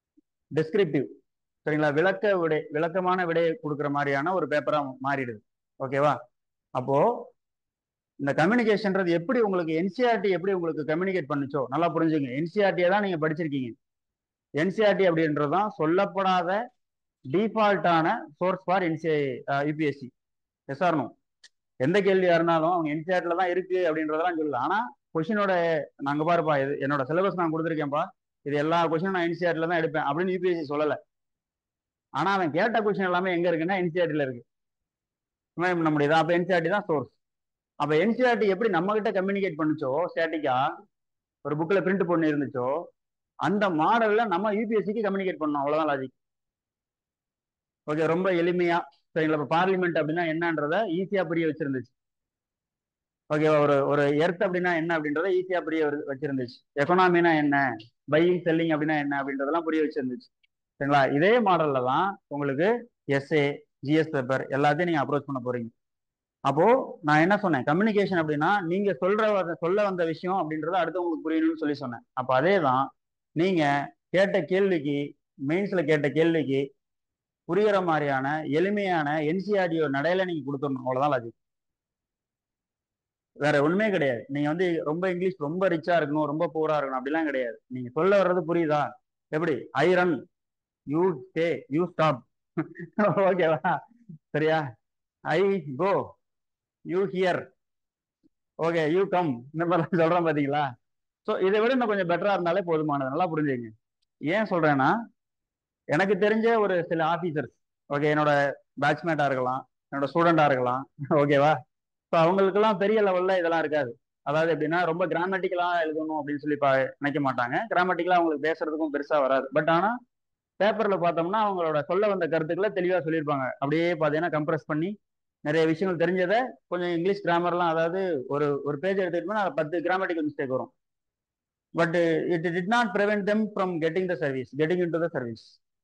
டிஸ்கிரிப்டிவ் சரிங்களா விளக்க விடை விளக்கமான விடையை கொடுக்குற மாதிரியான ஒரு பேப்பரா மாறிடுது ஓகேவா அப்போ இந்த கம்யூனிகேஷன்றது எப்படி உங்களுக்கு என்சிஆர்டி எப்படி உங்களுக்கு கம்யூனிகேட் பண்ணுச்சோ நல்லா புரிஞ்சுங்க என்சிஆர்டியை தான் நீங்க படிச்சிருக்கீங்க என்சிஆர்டி அப்படின்றது தான் சொல்லப்படாத டிஃபால்ட்டான சோர்ஸ் ஃபார் என்சிஐ யூபிஎஸ்சி எஸ்ஆர்னோ எந்த கேள்வியா இருந்தாலும் அவங்க என்சிஆர்டில தான் இருக்கு அப்படின்றதெல்லாம் சொல்லல ஆனா கொஷினோட நாங்க பாருப்பா இது என்னோட சிலபஸ் நான் கொடுத்துருக்கேன்ப்பா இது எல்லா கொஷினும் நான் என்சிஆர்டில தான் எடுப்பேன் அப்படின்னு யூபிஎஸ்சி சொல்லல ஆனா அவன் கேட்ட கொஷின் எல்லாமே எங்க இருக்குன்னா என்சிஆர்டில இருக்கு பண்ண முடியுதா அப்ப என்சிஆர்டி தான் சோர்ஸ் அப்ப என்சிஆர்டி எப்படி நம்ம கிட்ட கம்யூனிகேட் பண்ணுச்சோ ஸ்டாட்டிக்கா ஒரு புக்ல பிரிண்ட் பண்ணி இருந்துச்சோ அந்த மாடல்ல நம்ம யூபிஎஸ்சிக்கு கம்யூனிகேட் பண்ணோம் அவ்வளவுதான் லாஜிக் ஓகே ரொம்ப எளிமையா சரிங்களா இப்போ பார்லிமெண்ட் அப்படின்னா என்னன்றத ஈஸியா புரிய வச்சிருந்துச்சு ஓகேவா ஒரு ஒரு எர்த் அப்படின்னா என்ன அப்படின்றத ஈஸியா புரிய வச்சிருந்துச்சு எக்கனாமினா என்ன பையிங் செல்லிங் அப்படின்னா என்ன அப்படின்றதெல்லாம் புரிய வச்சிருந்துச்சு சரிங்களா இதே மாடல்ல தான் உங்களுக்கு எஸ்ஏ ஜிஎஸ் பேப்பர் எல்லாத்தையும் நீங்க அப்ரோச் பண்ண போறீங்க அப்போ நான் என்ன சொன்னேன் கம்யூனிகேஷன் அப்படின்னா நீங்க சொல்ற சொல்ல வந்த விஷயம் அப்படின்றத அடுத்தவங்களுக்கு புரியணும்னு சொல்லி சொன்னேன் அப்போ அதே தான் நீங்க கேட்ட கேள்விக்கு மெயின்ஸ்ல கேட்ட கேள்விக்கு புரிகிற மாதிரியான எளிமையான என்சிஆர்டியோ நடையில நீங்க கொடுத்துடணும் அவ்வளவுதான் லாஜிக் வேற ஒண்ணுமே கிடையாது நீங்க வந்து ரொம்ப இங்கிலீஷ் ரொம்ப ரிச்சா இருக்கணும் ரொம்ப பூரா இருக்கணும் அப்படிலாம் கிடையாது நீங்க சொல்ல வர்றது புரியுதா எப்படி I run you stay you stop ஓகேவா சரியா I go you hear okay you come இந்த மாதிரிலாம் சொல்றேன் பாத்தீங்களா ஸோ இதை விட இன்னும் கொஞ்சம் பெட்டரா இருந்தாலே போதுமானது நல்லா புரிஞ்சுங்க ஏன் சொல்றேன்னா எனக்கு தெரிஞ்ச ஒரு சில ஆஃபீஸர்ஸ் ஓகே என்னோட பேட்ச்மேட்டா இருக்கலாம் என்னோட ஸ்டூடெண்டா இருக்கலாம் ஓகேவா ஸோ அவங்களுக்கெல்லாம் பெரிய லெவல்ல இதெல்லாம் இருக்காது அதாவது எப்படின்னா ரொம்ப கிராமட்டிக்கலா எழுதணும் அப்படின்னு சொல்லி நினைக்க மாட்டாங்க கிராமட்டிக்கலா அவங்களுக்கு பேசுறதுக்கும் பெருசா வராது பட் ஆனா பேப்பர்ல பார்த்தோம்னா அவங்களோட சொல்ல வந்த கருத்துக்களை தெளிவா சொல்லியிருப்பாங்க அப்படியே பார்த்தீங்கன்னா கம்ப்ரெஸ் பண்ணி நிறைய விஷயங்கள் தெரிஞ்சதை கொஞ்சம் இங்கிலீஷ் கிராமர்லாம் அதாவது ஒரு ஒரு பேஜ் எடுத்துக்கிட்டோம்னா பத்து கிராமட்டிக்கல் மிஸ்டேக் வரும் but it did not prevent them from getting the service getting in to the service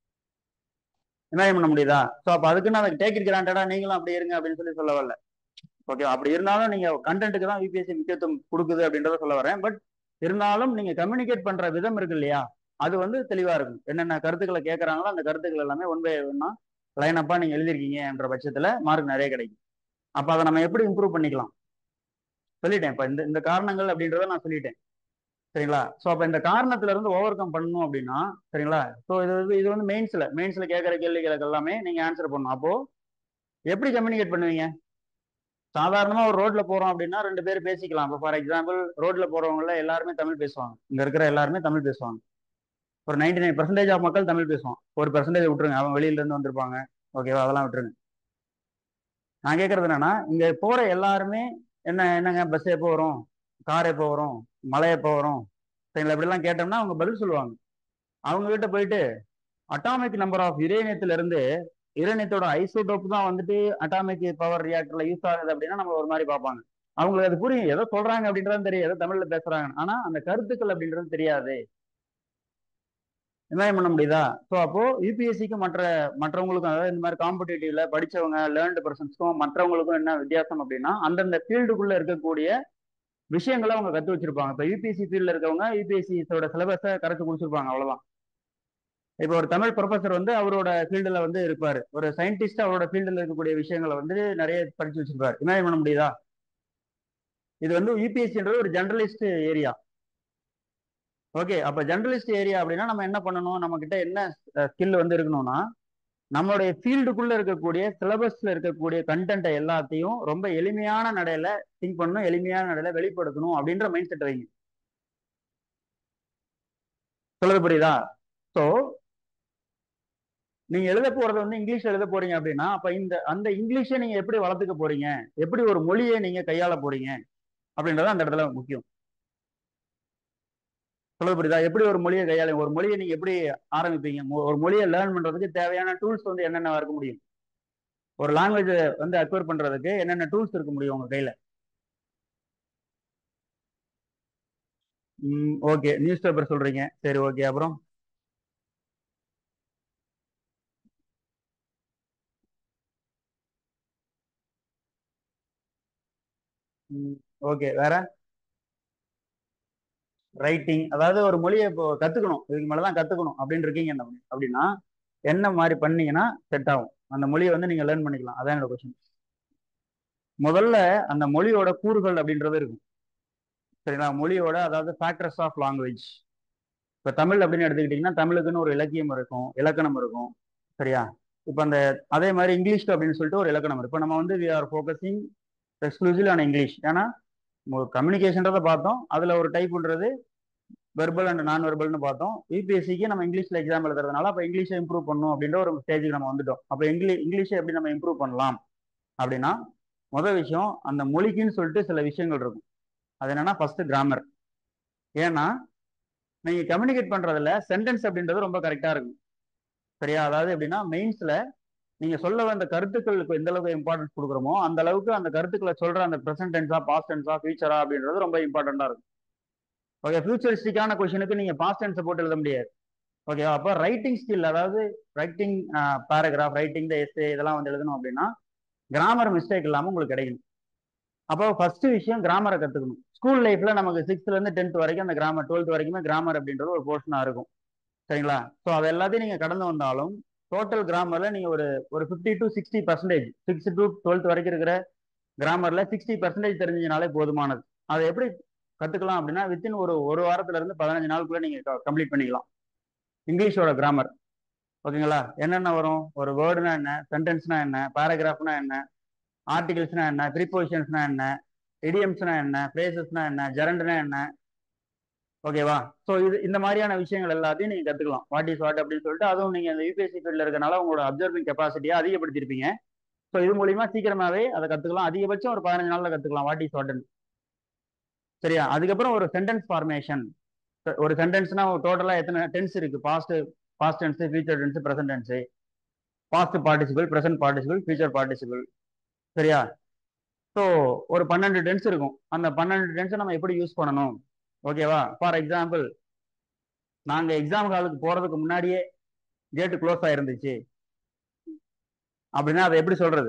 image பண்ண முடியுதா ஸோ அப்போ அதுக்குன்னு அதை டேக் இட் கிராண்டடா நீங்களும் அப்படி இருங்க அப்படின்னு சொல்லி சொல்ல வரல ஓகே அப்படி இருந்தாலும் நீங்க கண்டென்ட்டுக்கு தான் யூபிஎஸ்சி முக்கியத்துவம் கொடுக்குது அப்படின்றத சொல்ல வரேன் பட் இருந்தாலும் நீங்க கம்யூனிகேட் பண்ற விதம் இருக்கு இல்லையா அது வந்து தெளிவா இருக்கும் என்னென்ன கருத்துக்களை கேட்கறாங்களோ அந்த கருத்துக்கள் எல்லாமே ஒன் பை ஒன்னா லைன் அப்பா நீங்க எழுதிருக்கீங்கன்ற பட்சத்துல மார்க் நிறைய கிடைக்கும் அப்ப அதை நம்ம எப்படி இம்ப்ரூவ் பண்ணிக்கலாம் சொல்லிட்டேன் இப்ப இந்த இந்த காரணங்கள் அப்படின்றத நான் சொல்லிட்டேன் சரிங்களா ஸோ அப்போ இந்த காரணத்துல இருந்து ஓவர் கம் பண்ணணும் அப்படின்னா சரிங்களா ஸோ இது வந்து இது வந்து மெயின்ஸ்ல மெயின்ஸ்ல கேட்குற கேள்விகளுக்கு எல்லாமே நீங்க ஆன்சர் பண்ணணும் அப்போ எப்படி கம்யூனிகேட் பண்ணுவீங்க சாதாரணமா ஒரு ரோட்ல போறோம் அப்படின்னா ரெண்டு பேர் பேசிக்கலாம் இப்போ ஃபார் எக்ஸாம்பிள் ரோட்ல போறவங்கள எல்லாருமே தமிழ் பேசுவாங்க இங்க இருக்கிற எல்லாருமே தமிழ் பேசுவாங்க ஒரு நைன்டி நைன் பர்சன்டேஜ் ஆஃப் மக்கள் தமிழ் பேசுவான் ஒரு பர்சன்டேஜ் விட்டுருங்க அவன் வெளியில இருந்து வந்திருப்பாங்க ஓகேவா அதெல்லாம் விட்டுருங்க நான் கேட்கறது என்னன்னா இங்க போற எல்லாருமே என்ன என்னங்க பஸ் எப்போ வரும் கார் எப்போ வரும் மழை எப்போ வரும் சரிங்களா இப்படிலாம் கேட்டோம்னா அவங்க பதில் சொல்லுவாங்க அவங்க கிட்ட போயிட்டு அட்டாமிக் நம்பர் ஆஃப் யுரேனியத்துல இருந்து யுரேனியத்தோட ஐசோடோப் தான் வந்துட்டு அட்டாமிக் பவர் ரியாக்டர்ல யூஸ் ஆகுது அப்படின்னா நம்ம ஒரு மாதிரி பார்ப்பாங்க அவங்களுக்கு அது புரியும் ஏதோ சொல்றாங்க அப்படின்றது தெரியும் ஏதோ தமிழ்ல பேசுறாங்க ஆனா அந்த கருத்துக்கள் அப்படின்றது தெரியாது இமேஜ் பண்ண முடியுதா ஸோ அப்போ யூபிஎஸ்சிக்கு மற்ற மற்றவங்களுக்கும் அதாவது இந்த மாதிரி காம்படிட்டிவ்ல படிச்சவங்க லேர்ன்டு பர்சன்ஸ்க்கும் மற்றவங்களுக்கும் என்ன வித்தியாசம் அப்படின்னா அந்தந்த ஃபீல்டுக்குள்ள இருக்கக்கூடிய விஷயங்களை அவங்க கத்து வச்சிருப்பாங்க இப்போ யூபிஎஸ்சி ஃபீல்டில் இருக்கவங்க யூபிஎஸ்சியோட சிலபஸை கரைச்சு குடிச்சிருப்பாங்க அவ்வளவுதான் இப்போ ஒரு தமிழ் ப்ரொஃபஸர் வந்து அவரோட ஃபீல்டில் வந்து இருப்பாரு ஒரு சயின்டிஸ்ட் அவரோட ஃபீல்டில் இருக்கக்கூடிய விஷயங்களை வந்து நிறைய படிச்சு வச்சிருப்பாரு இமேஜ் பண்ண முடியுதா இது வந்து யூபிஎஸ்சின்றது ஒரு ஜெர்னலிஸ்ட் ஏரியா ஓகே அப்ப ஜெர்னலிஸ்ட் ஏரியா அப்படின்னா நம்ம என்ன பண்ணணும் நம்ம கிட்ட என்ன ஸ்கில் வந்து இருக்கணும்னா நம்மளுடைய ஃபீல்டுக்குள்ள இருக்கக்கூடிய சிலபஸ்ல இருக்கக்கூடிய கண்டென்ட்டை எல்லாத்தையும் ரொம்ப எளிமையான நடையில திங்க் பண்ணணும் எளிமையான நடையில வெளிப்படுத்தணும் அப்படின்ற மைண்ட் செட் வைங்க சொல்றது புரியுதா ஸோ நீங்க எழுத போறது வந்து இங்கிலீஷ் எழுத போறீங்க அப்படின்னா அப்ப இந்த அந்த இங்கிலீஷை நீங்க எப்படி வளர்த்துக்க போறீங்க எப்படி ஒரு மொழியை நீங்க கையாள போறீங்க அப்படின்றத அந்த இடத்துல முக்கியம் சொல்றது புரியுதா எப்படி ஒரு மொழியை கையாள ஒரு மொழியை நீங்க எப்படி ஆரம்பிப்பீங்க ஒரு மொழியை லேர்ன் பண்றதுக்கு தேவையான டூல்ஸ் வந்து என்னென்ன இருக்க முடியும் ஒரு லாங்குவேஜ் வந்து அக்வயர் பண்றதுக்கு என்னென்ன டூல்ஸ் இருக்க முடியும் உங்க கையில ம் ஓகே நியூஸ் பேப்பர் சொல்றீங்க சரி ஓகே அப்புறம் ஓகே வேற ரைட்டிங் அதாவது ஒரு மொழியை இப்போ கத்துக்கணும் இதுக்கு மேலதான் கத்துக்கணும் அப்படின்னு இருக்கீங்க அப்படின்னா என்ன மாதிரி பண்ணீங்கன்னா செட் ஆகும் அந்த மொழியை வந்து நீங்க லேர்ன் பண்ணிக்கலாம் அதான் என்னோட கொஸ்டின் முதல்ல அந்த மொழியோட கூறுகள் அப்படின்றது இருக்கும் சரிங்களா மொழியோட அதாவது ஃபேக்டர்ஸ் ஆஃப் லாங்குவேஜ் இப்போ தமிழ் அப்படின்னு எடுத்துக்கிட்டிங்கன்னா தமிழுக்குன்னு ஒரு இலக்கியம் இருக்கும் இலக்கணம் இருக்கும் சரியா இப்போ அந்த அதே மாதிரி இங்கிலீஷ் அப்படின்னு சொல்லிட்டு ஒரு இலக்கணம் இருக்கும் இப்போ நம்ம வந்து we are focusing exclusive on English ஏன்னா கம்யூனிகேஷன்றதை பார்த்தோம் அதில் ஒரு டைப்ன்றது வெர்பல் அண்ட் நான் வெர்பல்னு பார்த்தோம் யூபிஎஸ்சிக்கு நம்ம இங்கிலீஷில் எக்ஸாம் எழுதுறதுனால அப்போ இங்கிலீஷை இம்ப்ரூவ் பண்ணணும் அப்படின்ற ஒரு ஸ்டேஜுக்கு நம்ம வந்துட்டோம் அப்போ இங்கிலீஷ் இங்கிலீஷை எப்படி நம்ம இம்ப்ரூவ் பண்ணலாம் அப்படின்னா முதல் விஷயம் அந்த மொழிக்குன்னு சொல்லிட்டு சில விஷயங்கள் இருக்கும் அது என்னன்னா ஃபர்ஸ்ட் கிராமர் ஏன்னா நீங்க கம்யூனிகேட் பண்றதுல சென்டென்ஸ் அப்படின்றது ரொம்ப கரெக்டா இருக்கும் சரியா அதாவது எப்படின்னா மெயின்ஸ்ல நீங்க சொல்ல வந்த கருத்துக்களுக்கு எந்த அளவுக்கு இம்பார்ட்டன்ஸ் கொடுக்குறோமோ அந்த அளவுக்கு அந்த கருத்துக்களை சொல்ற அந்த ப்ரெசென்ட் டென்ஸா பாஸ்ட் டென்ஸா ஃபியூச்சரா அப்படின்றது ரொம்ப இம்பார்ட்டண்டா இருக்கும் ஓகே ஃபியூச்சரிஸ்டிக்கான கொஸ்டினுக்கு நீங்க பாஸ்ட் டென்ஸை போட்டு எழுத முடியாது ஓகே அப்போ ரைட்டிங் ஸ்கில் அதாவது writing paragraph writing the essay இதெல்லாம் வந்து எழுதணும் அப்படின்னா கிராமர் மிஸ்டேக் இல்லாமல் உங்களுக்கு கிடைக்கணும் அப்போ ஃபர்ஸ்ட் விஷயம் கிராமரை கற்றுக்கணும் ஸ்கூல் லைஃப்ல நமக்கு சிக்ஸ்த்லேருந்து டென்த் வரைக்கும் அந்த கிராமர் டுவெல்த் வரைக்குமே கிராமர் அப்படின்றது ஒரு போர்ஷனாக இருக்கும் சரிங்களா ஸோ அது எல்லாத்தையும் நீங்கள் கடந்து வந்தாலும் டோட்டல் கிராமரில் நீங்கள் ஒரு ஒரு fifty to sixty percentage six to twelfth வரைக்கும் இருக்கிற கிராமரில் சிக்ஸ்டி பர்சன்டேஜ் தெரிஞ்சனாலே போதுமானது அதை எப்படி கற்றுக்கலாம் அப்படின்னா வித்தின் ஒரு ஒரு வாரத்துல இருந்து பதினஞ்சு நாளுக்குள்ள நீங்கள் கம்ப்ளீட் பண்ணிக்கலாம் இங்கிலீஷோட கிராமர் ஓகேங்களா என்னென்ன வரும் ஒரு வேர்டுனா என்ன சென்டென்ஸ்னா என்ன பேராகிராஃப்னா என்ன ஆர்டிகல்ஸ்னா என்ன ப்ரிப்போசிஷன்ஸ்னா என்ன இடியம்ஸ்னா என்ன ஃப்ரேசஸ்னா என்ன ஜெரண்ட்னா என்ன ஓகேவா ஸோ இது இந்த மாதிரியான விஷயங்கள் எல்லாத்தையும் நீங்கள் கற்றுக்கலாம் வாட் இஸ் வாட் அப்படின்னு சொல்லிட்டு அதுவும் நீங்கள் அந்த யூபிஎஸ்சி ஃபீல்டில் இருக்கனால உங்களோட அப்சர்விங் கெப்பாசிட்டியை அதிகப்படுத்திருப்பீங்க ஸோ இது மூலியமா சீக்கிரமாவே அதை கற்றுக்கலாம் அதிகபட்சம் ஒரு பதினஞ்சு நாளில் கற்றுக்கலாம் வாட் இஸ் வாட்னு சரியா அதுக்கப்புறம் ஒரு சென்டென்ஸ் ஃபார்மேஷன் ஒரு சென்டென்ஸ்னா டோட்டலாக எத்தனை டென்ஸ் இருக்கு past past tense future tense present tense past participle present participle future participle சரியா ஸோ ஒரு பன்னெண்டு டென்ஸ் இருக்கும் அந்த பன்னெண்டு டென்ஸை நம்ம எப்படி யூஸ் பண்ணணும் ஓகேவா ஃபார் எக்ஸாம்பிள் நாங்கள் எக்ஸாம் ஹாலுக்கு போகிறதுக்கு முன்னாடியே கேட்டு க்ளோஸ் ஆயிருந்துச்சு அப்படின்னா அதை எப்படி சொல்றது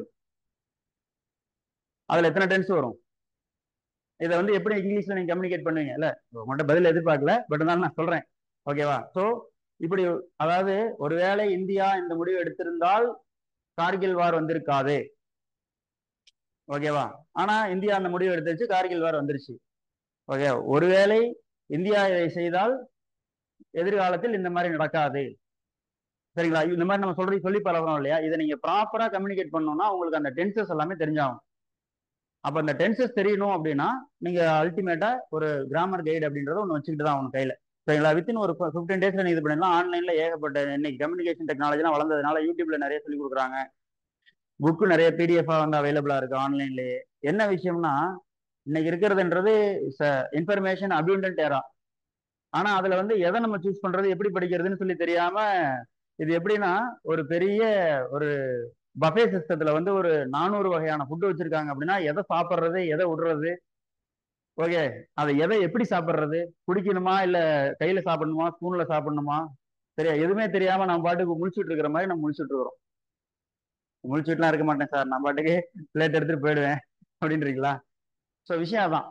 அதில் எத்தனை டென்ஸ் வரும் இதை வந்து எப்படி இங்கிலீஷ்ல நீங்க கம்யூனிகேட் பண்ணுவீங்க இல்ல உங்கள்கிட்ட பதில் எதிர்பார்க்கல பட் இருந்தாலும் நான் சொல்றேன் ஓகேவா ஸோ இப்படி அதாவது ஒருவேளை இந்தியா இந்த முடிவு எடுத்திருந்தால் கார்கில் வார் வந்திருக்காது ஓகேவா ஆனா இந்தியா அந்த முடிவு எடுத்துருச்சு கார்கில் வார் வந்துருச்சு ஓகே ஒருவேளை இந்தியா இதை செய்தால் எதிர்காலத்தில் இந்த மாதிரி நடக்காது சரிங்களா இந்த மாதிரி நம்ம சொல்றது சொல்லி பழகிறோம் இல்லையா இதை நீங்க ப்ராப்பரா கம்யூனிகேட் பண்ணணும்னா உங்களுக்கு அந்த டென்சஸ் எல்லாமே தெரிஞ்சாகும் அப்ப அந்த டென்சஸ் தெரியணும் அப்படின்னா நீங்க அல்டிமேட்டா ஒரு கிராமர் கைடு அப்படின்றத ஒன்று வச்சுக்கிட்டு தான் அவங்க கையில சரிங்களா வித்தின் ஒரு ஃபிஃப்டீன் டேஸ்ல நீங்க இது பண்ணிடலாம் ஆன்லைன்ல ஏகப்பட்ட இன்னைக்கு கம்யூனிகேஷன் டெக்னாலஜிலாம் வளர்ந்ததுனால யூடியூப்ல நிறைய சொல்லி கொடுக்குறாங்க புக்கு நிறைய பிடிஎஃபா வந்து அவைலபிளா இருக்கு ஆன்லைன்லயே என்ன விஷயம்னா இன்னைக்கு இருக்கிறதுன்றது இன்ஃபர்மேஷன் அபியூண்டன்ட் ஏரா ஆனா அதுல வந்து எதை நம்ம சூஸ் பண்றது எப்படி படிக்கிறதுன்னு சொல்லி தெரியாம இது எப்படின்னா ஒரு பெரிய ஒரு பஃபே சிஸ்டத்துல வந்து ஒரு நானூறு வகையான ஃபுட்டு வச்சிருக்காங்க அப்படின்னா எதை சாப்பிட்றது எதை விடுறது ஓகே அதை எதை எப்படி சாப்பிட்றது குடிக்கணுமா இல்ல கையில சாப்பிடணுமா ஸ்பூன்ல சாப்பிடணுமா சரியா எதுவுமே தெரியாம நம்ம பாட்டுக்கு முழிச்சுட்டு இருக்கிற மாதிரி நம்ம முழிச்சுட்டு இருக்கிறோம் முழிச்சுட்டுலாம் இருக்க மாட்டேன் சார் நான் பாட்டுக்கு பிளேட் எடுத்துட்டு போயிடுவேன் அப்படின்றீங்களா ஸோ விஷயம் அதான்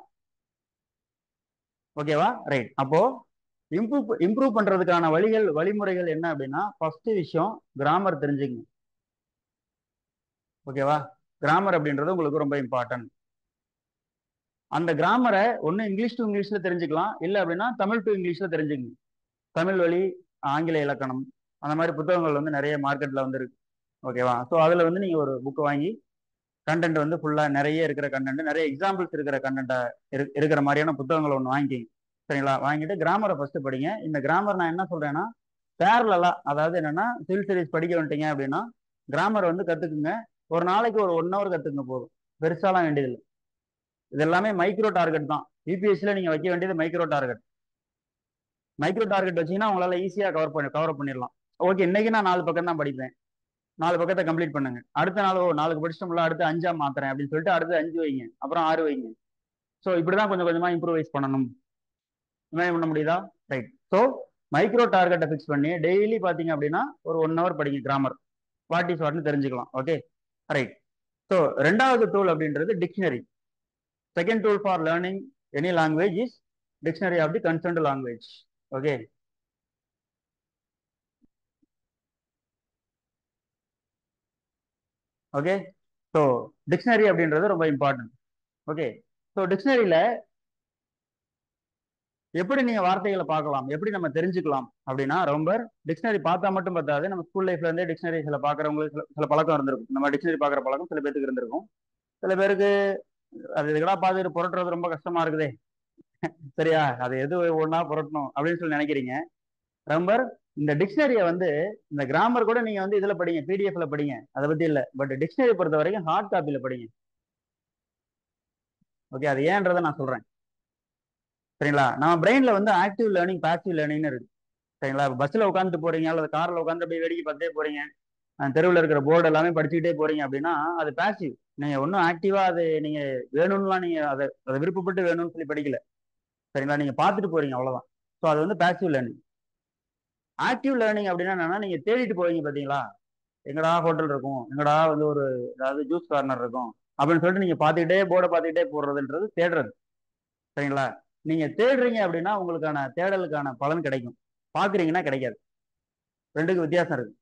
ஓகேவா ரைட் அப்போ இம்ப்ரூவ் இம்ப்ரூவ் பண்றதுக்கான வழிகள் வழிமுறைகள் என்ன அப்படின்னா ஃபர்ஸ்ட் விஷயம் கிராமர் தெரிஞ்சுக்கணும் ஓகேவா கிராமர் அப்படின்றது உங்களுக்கு ரொம்ப இம்பார்ட்டன்ட் அந்த கிராமரை ஒன்று இங்கிலீஷ் டு இங்கிலீஷ்ல தெரிஞ்சுக்கலாம் இல்லை அப்படின்னா தமிழ் டு இங்கிலீஷ்ல தெரிஞ்சுக்கணும் தமிழ் வழி ஆங்கில இலக்கணம் அந்த மாதிரி புத்தகங்கள் வந்து நிறைய மார்க்கெட்ல வந்து இருக்கு ஓகேவா ஸோ அதில் வந்து நீங்கள் ஒரு புக்கு வாங்கி கண்டென்ட் வந்து ஃபுல்லாக நிறைய இருக்கிற கண்டென்ட் நிறைய எக்ஸாம்பிள்ஸ் இருக்கிற கண்டென்ட்டை இருக்கிற மாதிரியான புத்தகங்களை ஒன்று வாங்கிக்கிங்க சரிங்களா வாங்கிட்டு கிராமரை ஃபர்ஸ்ட் படிங்க இந்த கிராமர் நான் என்ன சொல்றேன்னா பேரலா அதாவது என்னன்னா சிவில் சர்வீஸ் படிக்க வந்துட்டீங்க அப்படின்னா கிராமர் வந்து கத்துக்குங்க ஒரு நாளைக்கு ஒரு ஒன் ஹவர் கத்துக்குங்க போதும் பெருசாலாம் வேண்டியதில்லை இது எல்லாமே மைக்ரோ டார்கெட் தான் யூபிஎஸ்சியில் நீங்கள் வைக்க வேண்டியது மைக்ரோ டார்கெட் மைக்ரோ டார்கெட் வச்சீங்கன்னா உங்களால் ஈஸியாக கவர் பண்ணி கவர் பண்ணிடலாம் ஓகே இன்னைக்கு நான் நாலு பக்கம் தான் படிப்பேன் நாலு பக்கத்தை கம்ப்ளீட் பண்ணுங்க அடுத்த நாள் ஓ நாளுக்கு படிச்சிட்டோம்ல அடுத்து அஞ்சா மாத்துறேன் அப்படின்னு சொல்லிட்டு அடுத்து அஞ்சு வைங்க அப்புறம் ஆறு வைங்க ஸோ இப்படிதான் கொஞ்சம் கொஞ்சமா இம்ப்ரூவைஸ் பண்ணணும் என்ன பண்ண முடியுதா ரைட் ஸோ மைக்ரோ டார்கெட்டை ஃபிக்ஸ் பண்ணி டெய்லி பார்த்தீங்க அப்படின்னா ஒரு ஒன் ஹவர் படிங்க கிராமர் வாட் இஸ் வாட்னு தெரிஞ்சுக்கலாம் ஓகே ரைட் ஸோ ரெண்டாவது டூல் அப்படின்றது dictionary second tool for learning any language is dictionary of the concerned language okay okay so dictionary அப்படின்றது ரொம்ப இம்பார்ட்டன்ட் ஓகே ஸோ டிக்ஷனரியில எப்படி நீங்க வார்த்தைகளை பார்க்கலாம் எப்படி நம்ம தெரிஞ்சுக்கலாம் அப்படின்னா ரொம்ப டிக்ஷனரி பார்த்தா மட்டும் பார்த்தாது நம்ம ஸ்கூல் லைஃப்ல இருந்தே டிக்ஷனரி சில பாக்குறவங்களுக்கு சில சில பழக்கம் இருந்திருக்கும் நம்ம டிக்ஷனரி பார்க்குற பழக்கம் சில பேருக்கு இருந்திருக்கும் சில பேருக்கு அது இதுக்கடா பார்த்துட்டு புரட்டுறது ரொம்ப கஷ்டமா இருக்குதே சரியா அது எது ஒன்றா புரட்டணும் அப்படின்னு சொல்லி நினைக்கிறீங்க ரொம்ப இந்த டிக்ஷனரியை வந்து இந்த கிராமர் கூட நீங்க வந்து இதுல படிங்க பிடிஎஃப்ல படிங்க அதை பத்தி இல்ல பட் டிக்ஷனரி பொறுத்த வரைக்கும் ஹார்ட் காப்பியில படிங்க ஓகே அது ஏன்றதை நான் சொல்றேன் சரிங்களா நம்ம பிரெயின்ல வந்து ஆக்டிவ் லேர்னிங் பாசிவ் லேர்னிங்னு இருக்கு சரிங்களா பஸ்ல உட்காந்து போறீங்க அல்லது கார்ல உட்காந்து அப்படியே வேடிக்கை பார்த்தே போறீங்க தெருவில் இருக்கிற போர்டு எல்லாமே படிச்சுக்கிட்டே போறீங்க அப்படின்னா அது பாசிவ் நீங்க ஒன்றும் ஆக்டிவா அது நீங்க வேணும்லாம் நீங்க அதை அதை விருப்பப்பட்டு வேணும்னு சொல்லி படிக்கல சரிங்களா நீங்க பார்த்துட்டு போறீங்க அவ்வளவுதான் ஸோ அது வந்து பாசிவ் லேர்னிங் ஆக்டிவ் லேர்னிங் அப்படின்னா என்னன்னா நீங்க தேடிட்டு போவீங்க பாத்தீங்களா எங்கடா ஹோட்டல் இருக்கும் எங்கடா வந்து ஒரு ஏதாவது ஜூஸ் கார்னர் இருக்கும் அப்படின்னு சொல்லிட்டு நீங்க பார்த்துக்கிட்டே போர்டை பார்த்துக்கிட்டே போடுறதுன்றது தேடுறது சரிங்களா நீங்க தேடுறீங்க அப்படின்னா உங்களுக்கான தேடலுக்கான பலன் கிடைக்கும் பாக்குறீங்கன்னா கிடைக்காது ரெண்டுக்கு வித்தியாசம் இருக்கு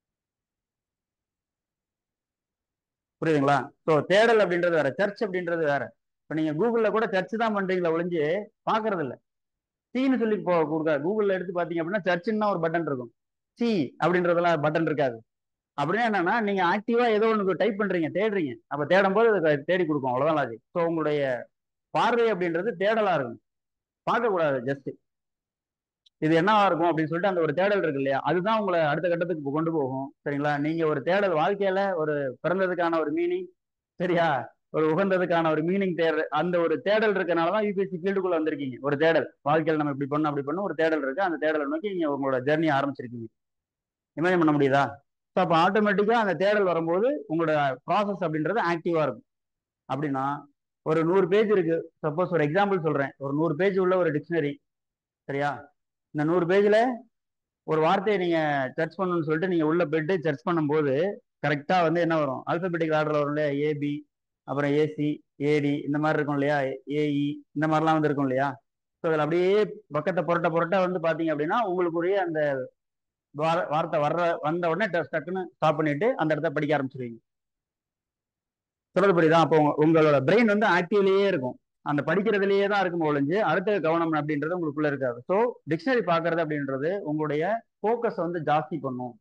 புரியுதுங்களா ஸோ தேடல் அப்படின்றது வேற சர்ச் அப்படின்றது வேற இப்போ நீங்க கூகுள்ல கூட சர்ச் தான் பண்றீங்களா ஒழிஞ்சு பாக்குறது இல்ல சீன்னு சொல்லி போ கொடுக்க கூகுள்ல எடுத்து பாத்தீங்க அப்படின்னா சர்ச்சுன்னா ஒரு பட்டன் இருக்கும் சி அப்படின்றதெல்லாம் பட்டன் இருக்காது அப்படின்னா என்னன்னா நீங்க ஆக்டிவா ஏதோ ஒன்று டைப் பண்றீங்க தேடுறீங்க அப்ப தேடும் போது அது தேடி கொடுக்கும் அவ்வளவுதான் லாஜிக் ஸோ உங்களுடைய பார்வை அப்படின்றது தேடலா இருக்கும் பார்க்க கூடாது ஜஸ்ட் இது என்னவா இருக்கும் அப்படின்னு சொல்லிட்டு அந்த ஒரு தேடல் இருக்கு இல்லையா அதுதான் உங்களை அடுத்த கட்டத்துக்கு கொண்டு போகும் சரிங்களா நீங்க ஒரு தேடல் வாழ்க்கையில ஒரு பிறந்ததுக்கான ஒரு மீனிங் சரியா ஒரு உகந்ததுக்கான ஒரு மீனிங் தேட அந்த ஒரு தேடல் இருக்கனாலதான் யூபிஎஸ்சி ஃபீல்டுக்குள்ள வந்திருக்கீங்க ஒரு தேடல் வாழ்க்கையில் நம்ம இப்படி பண்ணணும் அப்படி பண்ணணும் ஒரு தேடல் இருக்கு அந்த தேடலை நோக்கி நீங்க உங்களோட ஜெர்னி ஆரம்பிச்சிருக்கீங்க இமேஜ் பண்ண முடியுதா ஸோ அப்போ ஆட்டோமேட்டிக்கா அந்த தேடல் வரும்போது உங்களோட ப்ராசஸ் அப்படின்றது ஆக்டிவா இருக்கும் அப்படின்னா ஒரு நூறு பேஜ் இருக்கு சப்போஸ் ஒரு எக்ஸாம்பிள் சொல்றேன் ஒரு நூறு பேஜ் உள்ள ஒரு டிக்ஷனரி சரியா இந்த நூறு பேஜ்ல ஒரு வார்த்தையை நீங்க சர்ச் பண்ணணும்னு சொல்லிட்டு நீங்க உள்ள போயிட்டு சர்ச் பண்ணும்போது கரெக்டா வந்து என்ன வரும் அல்பபெட்டிக் ஆர்டர்ல வரும் இல்லையா ஏபி அப்புறம் ஏசி ஏடி இந்த மாதிரி இருக்கும் இல்லையா ஏஇ இந்த மாதிரிலாம் வந்து இருக்கும் இல்லையா ஸோ அதில் அப்படியே பக்கத்தை புரட்ட புரட்ட வந்து பார்த்தீங்க அப்படின்னா உங்களுக்குரிய அந்த வார்த்தை வர்ற வந்த உடனே டக்குன்னு ஸ்டாப் பண்ணிட்டு அந்த இடத்த படிக்க ஆரம்பிச்சிருவீங்க சொல்றது புரியுதா அப்போ உங்களோட பிரெயின் வந்து ஆக்டிவ்லயே இருக்கும் அந்த படிக்கிறதுலயே தான் இருக்கும் ஒழிஞ்சு அடுத்த கவனம் அப்படின்றது உங்களுக்குள்ள இருக்காது ஸோ டிக்ஷனரி பார்க்கறது அப்படின்றது உங்களுடைய ஃபோக்கஸ் வந்து ஜாஸ்தி பண்ணும்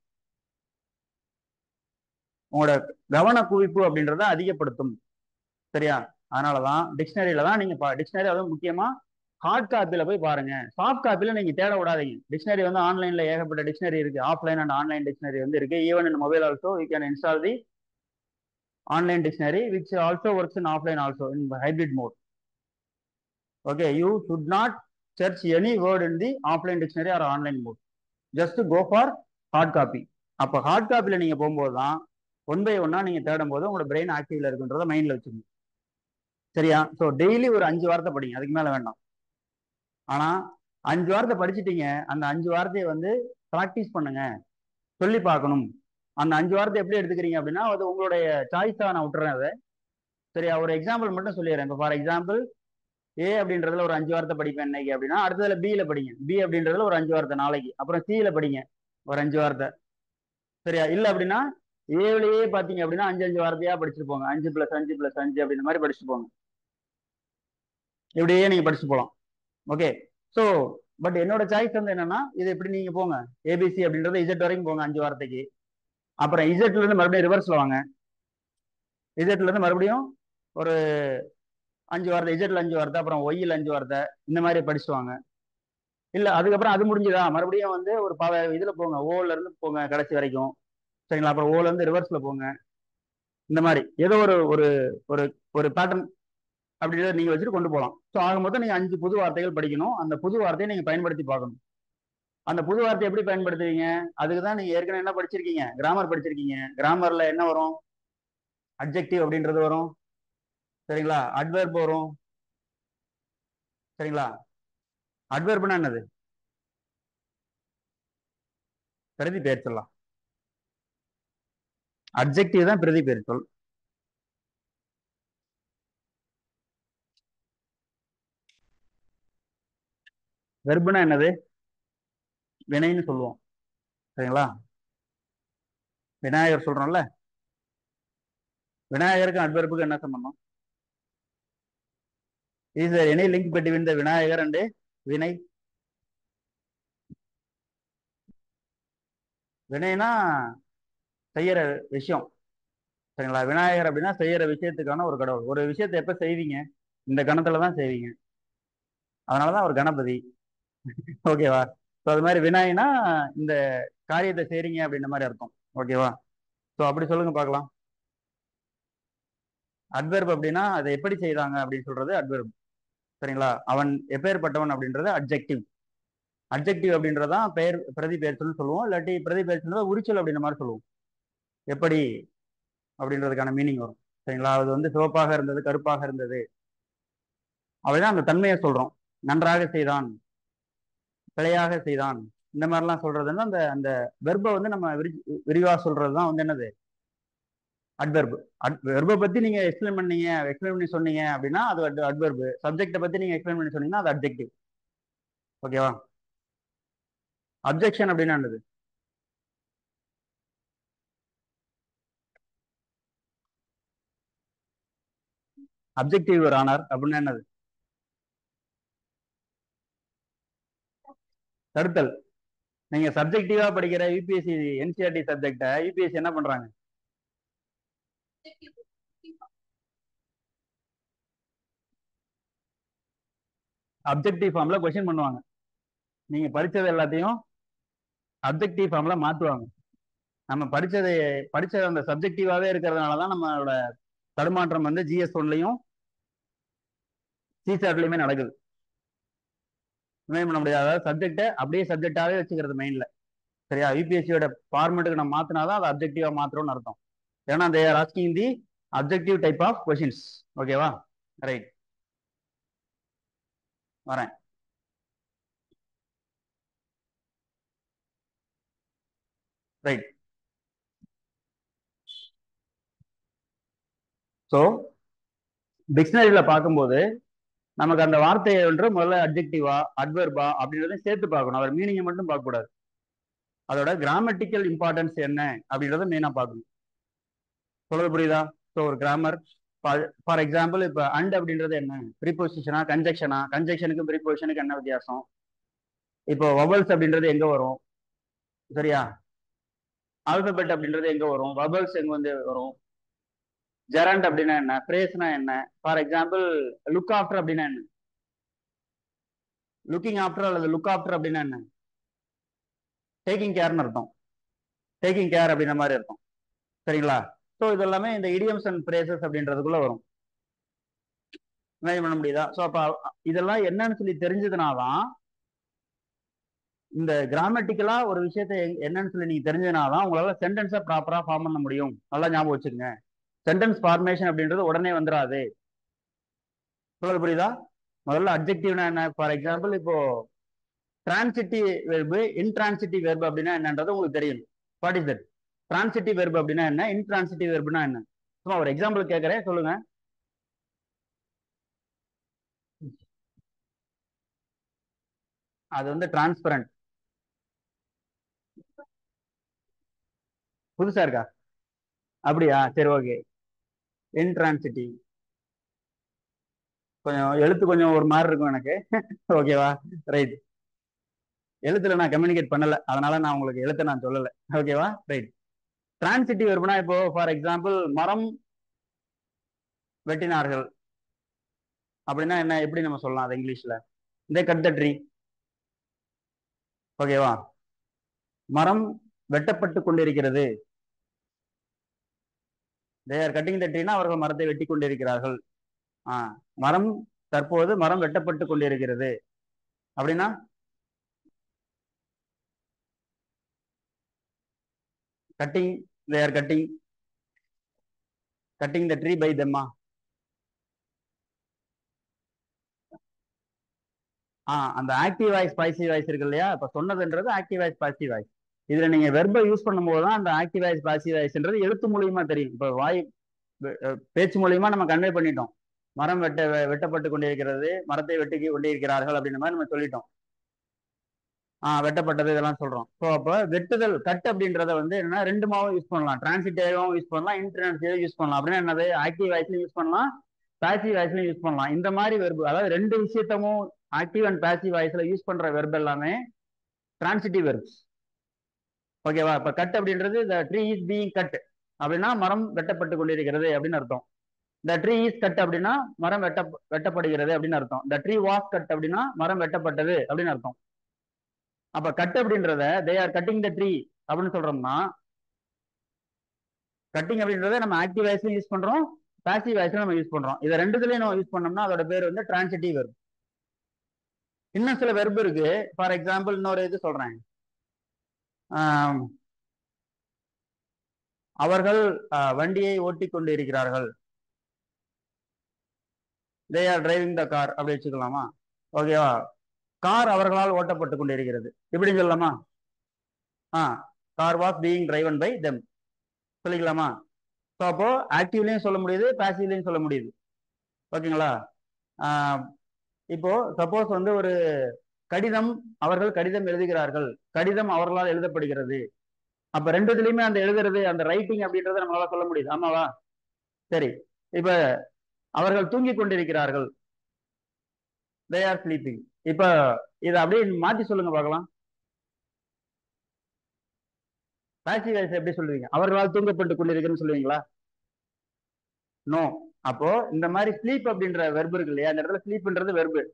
உங்களோட கவன குவிப்பு அப்படின்றத அதிகப்படுத்தும் சரியா அதனாலதான் டிக்ஷனரியில தான் நீங்க டிக்ஷனரி அதுவும் முக்கியமா ஹார்ட் காப்பியில போய் பாருங்க சாஃப்ட் காப்பியில நீங்க தேட விடாதீங்க டிக்ஷனரி வந்து ஆன்லைன்ல ஏகப்பட்ட டிக்ஷனரி இருக்கு ஆஃப்லைன் அண்ட் ஆன்லைன் டிக்ஷனரி வந்து இருக்கு even in mobile also you can install the online dictionary which also works in offline also in hybrid mode okay you should not search any word in the offline dictionary or online mode just go for hard copy அப்போ hard காப்பியில் நீங்கள் போகும்போது தான் one by ஒன்னா நீங்கள் தேடும் போது உங்களோட பிரெயின் ஆக்டிவ்ல இருக்குன்றத மைண்ட்ல வச்சுக்கணும் சரியா ஸோ டெய்லி ஒரு அஞ்சு வார்த்தை படிங்க அதுக்கு மேலே வேண்டாம் ஆனால் அஞ்சு வார்த்தை படிச்சுட்டீங்க அந்த அஞ்சு வார்த்தையை வந்து ப்ராக்டிஸ் பண்ணுங்க சொல்லி பார்க்கணும் அந்த அஞ்சு வார்த்தை எப்படி எடுத்துக்கிறீங்க அப்படின்னா அது உங்களுடைய சாய்ஸாக நான் விட்டுறேன் அதை சரியா ஒரு எக்ஸாம்பிள் மட்டும் சொல்லிடுறேன் இப்போ ஃபார் எக்ஸாம்பிள் ஏ அப்படின்றதுல ஒரு அஞ்சு வார்த்தை படிப்பேன் இன்னைக்கு அப்படின்னா அடுத்ததுல பியில் படிங்க பி அப்படின்றதுல ஒரு அஞ்சு வார்த்தை நாளைக்கு அப்புறம் சியில படிங்க ஒரு அஞ்சு வார்த்தை சரியா இல்லை அப்படின்னா ஏழுலயே பார்த்தீங்க அப்படின்னா அஞ்சு அஞ்சு வார்த்தையா படிச்சுட்டு போங்க அஞ்சு பிளஸ் அஞ்சு பிளஸ் அஞ்சு அப்படின்ற மாதிரி படிச்சுட்டு போங்க இப்படியே நீங்க படிச்சுட்டு போகலாம் ஓகே ஸோ பட் என்னோட சாய்ஸ் வந்து என்னன்னா இது எப்படி நீங்க போங்க ஏபிசி அப்படின்றது இசட் வரைக்கும் போங்க அஞ்சு வார்த்தைக்கு அப்புறம் இசட்ல இருந்து மறுபடியும் ரிவர்ஸ்ல வாங்க இசட்ல இருந்து மறுபடியும் ஒரு அஞ்சு வார்த்தை இசட்ல அஞ்சு வார்த்தை அப்புறம் ஒய்யில் அஞ்சு வார்த்தை இந்த மாதிரி படிச்சுட்டு வாங்க இல்ல அதுக்கப்புறம் அது முடிஞ்சுதா மறுபடியும் வந்து ஒரு ப இதுல போங்க ஓல இருந்து போங்க கடைசி வரைக்கும் சரிங்களா அப்புறம் ஓல இருந்து ரிவர்ஸ்ல போங்க இந்த மாதிரி ஏதோ ஒரு ஒரு ஒரு ஒரு பேட்டர்ன் அப்படின்றத நீங்க வச்சுட்டு கொண்டு போகலாம் ஸோ ஆக மொத்தம் நீங்க அஞ்சு புது வார்த்தைகள் படிக்கணும் அந்த புது வார்த்தையை நீங்க பயன்படுத்தி பார்க்கணும் அந்த புது வார்த்தை எப்படி பயன்படுத்துவீங்க அதுக்கு தான் நீங்க ஏற்கனவே என்ன படிச்சிருக்கீங்க கிராமர் படிச்சிருக்கீங்க கிராமர்ல என்ன வரும் அப்ஜெக்டிவ் அப்படின்றது வரும் சரிங்களா அட்வர்ப் வரும் சரிங்களா அட்வர்ப்னா என்னது பிரதி பெயர் சொல்லலாம் அப்ஜெக்டிவ் தான் பிரதி பெயர் சொல் வெர்புனா என்னது வினைன்னு சொல்லுவோம் சரிங்களா விநாயகர் சொல்றோம்ல விநாயகருக்கும் அட்வர்புக்கும் என்ன சம்பந்தம் is any link between the Vinayagar and வினை வினைனா செய்யற விஷயம் சரிங்களா விநாயகர் அப்படின்னா செய்யற விஷயத்துக்கான ஒரு கடவுள் ஒரு விஷயத்தை எப்ப செய்வீங்க இந்த கணத்துல தான் செய்வீங்க அதனாலதான் அவர் கணபதி ஓகேவா ஸோ அது மாதிரி வினாயினா இந்த காரியத்தை செய்றீங்க அப்படின்ற மாதிரி அர்த்தம் ஓகேவா ஸோ அப்படி சொல்லுங்க பார்க்கலாம் அட்வெர்ப் அப்படின்னா அதை எப்படி செய்தாங்க அப்படின்னு சொல்றது அட்வெர்ப் சரிங்களா அவன் எப்பேற்பட்டவன் அப்படின்றது அப்ஜெக்டிவ் அப்ஜெக்டிவ் அப்படின்றதான் பெயர் பிரதி பெயர் சொல்லு சொல்லுவோம் இல்லாட்டி பிரதி பெயர் சொல்றத உரிச்சல் அப்படின்ற மாதிரி சொல்லுவோம் எப்படி அப்படின்றதுக்கான மீனிங் வரும் சரிங்களா அது வந்து சிவப்பாக இருந்தது கருப்பாக இருந்தது அப்படிதான் அந்த தன்மையை சொல்றோம் நன்றாக செய்தான் பிழையாக செய்தான் இந்த மாதிரிலாம் சொல்றதுன்னா அந்த அந்த வெர்பை வந்து நம்ம விரி விரிவா சொல்றது தான் வந்து என்னது அட்வெர்பு வெர்பை பத்தி நீங்க எக்ஸ்பிளைன் பண்ணீங்க எக்ஸ்பிளைன் பண்ணி சொன்னீங்க அப்படின்னா அது அட்வெர்பு சப்ஜெக்டை பத்தி நீங்க எக்ஸ்பிளைன் பண்ணி சொன்னீங்கன்னா அது அப்ஜெக்டிவ் ஓகேவா அப்ஜெக்ஷன் அப்படின்னா என்னது அப்ஜெக்டிவ் ஒரு ஆனார் அப்படின்னா என்னது தடுத்தல் நீங்க சப்ஜெக்டிவா படிக்கிற யூபிஎஸ்சி என்சிஆர்டி சப்ஜெக்ட யூபிஎஸ்சி என்ன பண்றாங்க அப்ஜெக்டிவ் ஃபார்ம்ல கொஸ்டின் பண்ணுவாங்க நீங்க படிச்சது எல்லாத்தையும் அப்ஜெக்டிவ் ஃபார்ம்ல மாத்துவாங்க நம்ம படிச்சது படிச்ச அந்த சப்ஜெக்டிவாவே இருக்கிறதுனால தான் நம்மளோட தடுமாற்றம் வந்து ஜிஎஸ் ஒன்லையும் சிசாட்லயுமே நடக்குது இனிமே பண்ண முடியாது அதாவது சப்ஜெக்டை அப்படியே சப்ஜெக்டாவே வச்சுக்கிறது மெயின்ல சரியா யூபிஎஸ்சியோட ஃபார்மெட்டுக்கு நம்ம மாத்தினாதான் அதை அப்ஜெக்டிவா மாத்திரம்னு அர்த்தம் ஏன்னா they are asking the objective type of questions ஓகேவா ரைட் வரேன் ரைட் ஸோ டிக்ஷனரியில் பார்க்கும்போது நமக்கு அந்த வார்த்தையை வந்து முதல்ல அப்ஜெக்டிவா அட்வர்பா அப்படின்றத சேர்த்து பார்க்கணும் அதோட மீனிங்கை மட்டும் பார்க்கக்கூடாது அதோட கிராமட்டிக்கல் இம்பார்ட்டன்ஸ் என்ன அப்படின்றத மெயினாக பார்க்கணும் சொல்றது புரியுதா ஸோ ஒரு கிராமர் ஃபார் எக்ஸாம்பிள் இப்போ அண்ட் அப்படின்றது என்ன ப்ரீபொசிஷனா கன்ஜெக்ஷனா கன்ஜெக்ஷனுக்கும் ப்ரீபொசிஷனுக்கு என்ன வித்தியாசம் இப்போ வபல்ஸ் அப்படின்றது எங்க வரும் சரியா ஆல்பபெட் அப்படின்றது எங்க வரும் வபல்ஸ் எங்க வந்து வரும் ஜெரண்ட் அப்படின்னா என்ன பிரேஸ்னா என்ன ஃபார் எக்ஸாம்பிள் லுக் ஆஃப்டர் அப்படின்னா என்ன லுக்கிங் ஆஃப்டர் அல்லது லுக் ஆஃப்டர் அப்படின்னா என்ன டேக்கிங் கேர்னு அர்த்தம் டேக்கிங் கேர் அப்படின்ற மாதிரி அர்த்தம் சரிங்களா ஸோ இது எல்லாமே இந்த இடியம்ஸ் அண்ட் பிரேசஸ் அப்படின்றதுக்குள்ள வரும் இமேஜ் பண்ண முடியுதா ஸோ அப்போ இதெல்லாம் என்னன்னு சொல்லி தெரிஞ்சதுனாதான் இந்த கிராமட்டிக்கலா ஒரு விஷயத்த என்னன்னு சொல்லி நீங்க தெரிஞ்சதுனாதான் உங்களால சென்டென்ஸை ப்ராப்பரா ஃபார்ம் பண்ண முடியும் நல்லா ஞாபகம் வச்சுக்கோங்க சென்டென்ஸ் ஃபார்மேஷன் அப்படின்றது உடனே வந்துடாது சொல்றது புரியுதா முதல்ல அப்ஜெக்டிவ்னா என்ன ஃபார் எக்ஸாம்பிள் இப்போ டிரான்சிட்டிவ் வெர்பு இன்ட்ரான்சிட்டிவ் வெர்பு அப்படின்னா என்னன்றது உங்களுக்கு தெரியும் what is that transitive verb அப்படின்னா என்ன இன்ட்ரான்சிட்டிவ் வெர்புனா என்ன சும்மா ஒரு எக்ஸாம்பிள் கேட்கறேன் சொல்லுங்க அது வந்து டிரான்ஸ்பரண்ட் புதுசா இருக்கா அப்படியா சரி ஓகே இன்ட்ரான்சிட்டிவ் கொஞ்சம் எழுத்து கொஞ்சம் ஒரு மாதிரி இருக்கும் எனக்கு ஓகேவா ரைட் எழுத்துல நான் கம்யூனிகேட் பண்ணல அதனால நான் உங்களுக்கு எழுத்தை நான் சொல்லல ஓகேவா ரைட் டிரான்சிட்டிவ் வெர்புனா இப்போ ஃபார் எக்ஸாம்பிள் மரம் வெட்டினார்கள் அப்படின்னா என்ன எப்படி நம்ம சொல்லலாம் அது இங்கிலீஷ்ல இந்த கட் த ட்ரீ ஓகேவா மரம் வெட்டப்பட்டு கொண்டிருக்கிறது தேர் கட்டிங் த ட்ரீனா அவர்கள் மரத்தை வெட்டி கொண்டிருக்கிறார்கள் ஆ மரம் தற்போது மரம் வெட்டப்பட்டு கொண்டிருக்கிறது அப்படின்னா cutting there cutting cutting the tree by தெம்மா ஆ அந்த ஆக்டிவ் வாய்ஸ் பாசிவ் வாய்ஸ் இருக்கு இல்லையா இப்ப சொன்னதுன்றது ஆக்டிவ் வாய்ஸ் பாசிவ் வாய்ஸ் இதுல நீங்க வெர்பை யூஸ் பண்ணும்போது தான் அந்த ஆக்டிவ் வாய்ஸ் பாசிவ் வாய்ஸ்ன்றது எழுத்து மூலியமா தெரியும் இப்ப வாய் பேச்சு மூலியமா நம்ம கன்வே பண்ணிட்டோம் மரம் வெட்ட வெட்டப்பட்டு கொண்டிருக்கிறது மரத்தை வெட்டி கொண்டிருக்கிறார்கள் அப்படின்ற மாதிரி நம்ம சொல்லிட்டோம் ஆஹ் வெட்டப்பட்டது இதெல்லாம் சொல்றோம் ஸோ அப்போ வெட்டுதல் கட் அப்படின்றத வந்து என்னன்னா ரெண்டு மாவும் யூஸ் பண்ணலாம் டிரான்சிட்டிவாகவும் யூஸ் பண்ணலாம் இன்ட்ரான்சிட்டிவ் யூஸ் பண்ணலாம் அப்படின்னா என்னது ஆக்டிவ் வாய்ஸ்லையும் யூஸ் பண்ணலாம் பாசிவ் வாய்ஸ்லையும் யூஸ் பண்ணலாம் இந்த மாதிரி வெர்பு அதாவது ரெண்டு விஷயத்தமும் ஆக்டிவ் அண்ட் பாசிவ் வாய்ஸ்ல யூஸ் பண்ற வெர்ப் எல்லாமே டிரான்சிட்டிவ் வெர்ப்ஸ் ஓகேவா இப்ப கட் அப்படின்றது the tree is being cut அப்படின்னா மரம் வெட்டப்பட்டு கொண்டிருக்கிறது அப்படின்னு அர்த்தம் த ட்ரீ இஸ் கட் அப்படின்னா மரம் வெட்ட வெட்டப்படுகிறது அப்படின்னு அர்த்தம் த ட்ரீ வாஸ் கட் அப்படின்னா மரம் வெட்டப்பட்டது அப்படின்னு அர்த்தம் அப்ப கட் அப்படின்றத they are cutting the tree அப்படின்னு சொல்றோம்னா கட்டிங் அப்படின்றத நம்ம ஆக்டிவ் வாய்ஸ்லயும் யூஸ் பண்றோம் பாசிவ் வாய்ஸ்ல நம்ம யூஸ் பண்றோம் இதை ரெண்டுத்துலயும் நம்ம யூஸ் பண்ணோம்னா அதோட பேர் வந்து டிரான்சிட்டிவ் வெர்ப் இன்னும் சில வெர்ப் இருக்கு ஃபார் எக்ஸாம்பிள் இன்னொரு இது சொல்றேன் ஆம், அவர்கள் ஆஹ், வண்டியை ஓட்டி கொண்டு இருக்கிறார்கள் they are driving the car அப்படி வச்சுக்கலாமா ஓகேவா கார் அவர்களால் ஓட்டப்பட்டு கொண்டிருக்கிறது இப்படி சொல்லலாமா a car was being driven by them சொல்லிக்கலாமா ஸோ அப்போ ஆக்டிவ்லையும் சொல்ல முடியுது பாசிவ்லையும் சொல்ல முடியுது ஓகேங்களா ஆஹ் இப்போ சப்போஸ் வந்து ஒரு கடிதம் அவர்கள் கடிதம் எழுதுகிறார்கள் கடிதம் அவர்களால் எழுதப்படுகிறது அப்ப ரெண்டு இதுலயுமே அந்த எழுதுறது அந்த ரைட்டிங் அப்படின்றத நம்மளால சொல்ல முடியுது ஆமாவா சரி இப்ப அவர்கள் தூங்கி கொண்டிருக்கிறார்கள் தே ஆர் ஸ்லீப்பிங் இப்ப இதை அப்படியே மாத்தி சொல்லுங்க பார்க்கலாம் பாசிவ் வாய்ஸ் எப்படி சொல்லுவீங்க அவர்களால் தூங்கப்பட்டு கொண்டிருக்கிறேன்னு சொல்லுவீங்களா நோ அப்போ இந்த மாதிரி ஸ்லீப் அப்படின்ற வெர்பு இருக்கு இல்லையா அந்த இடத்துல ஸ்லீப்ன்றது வெர்பு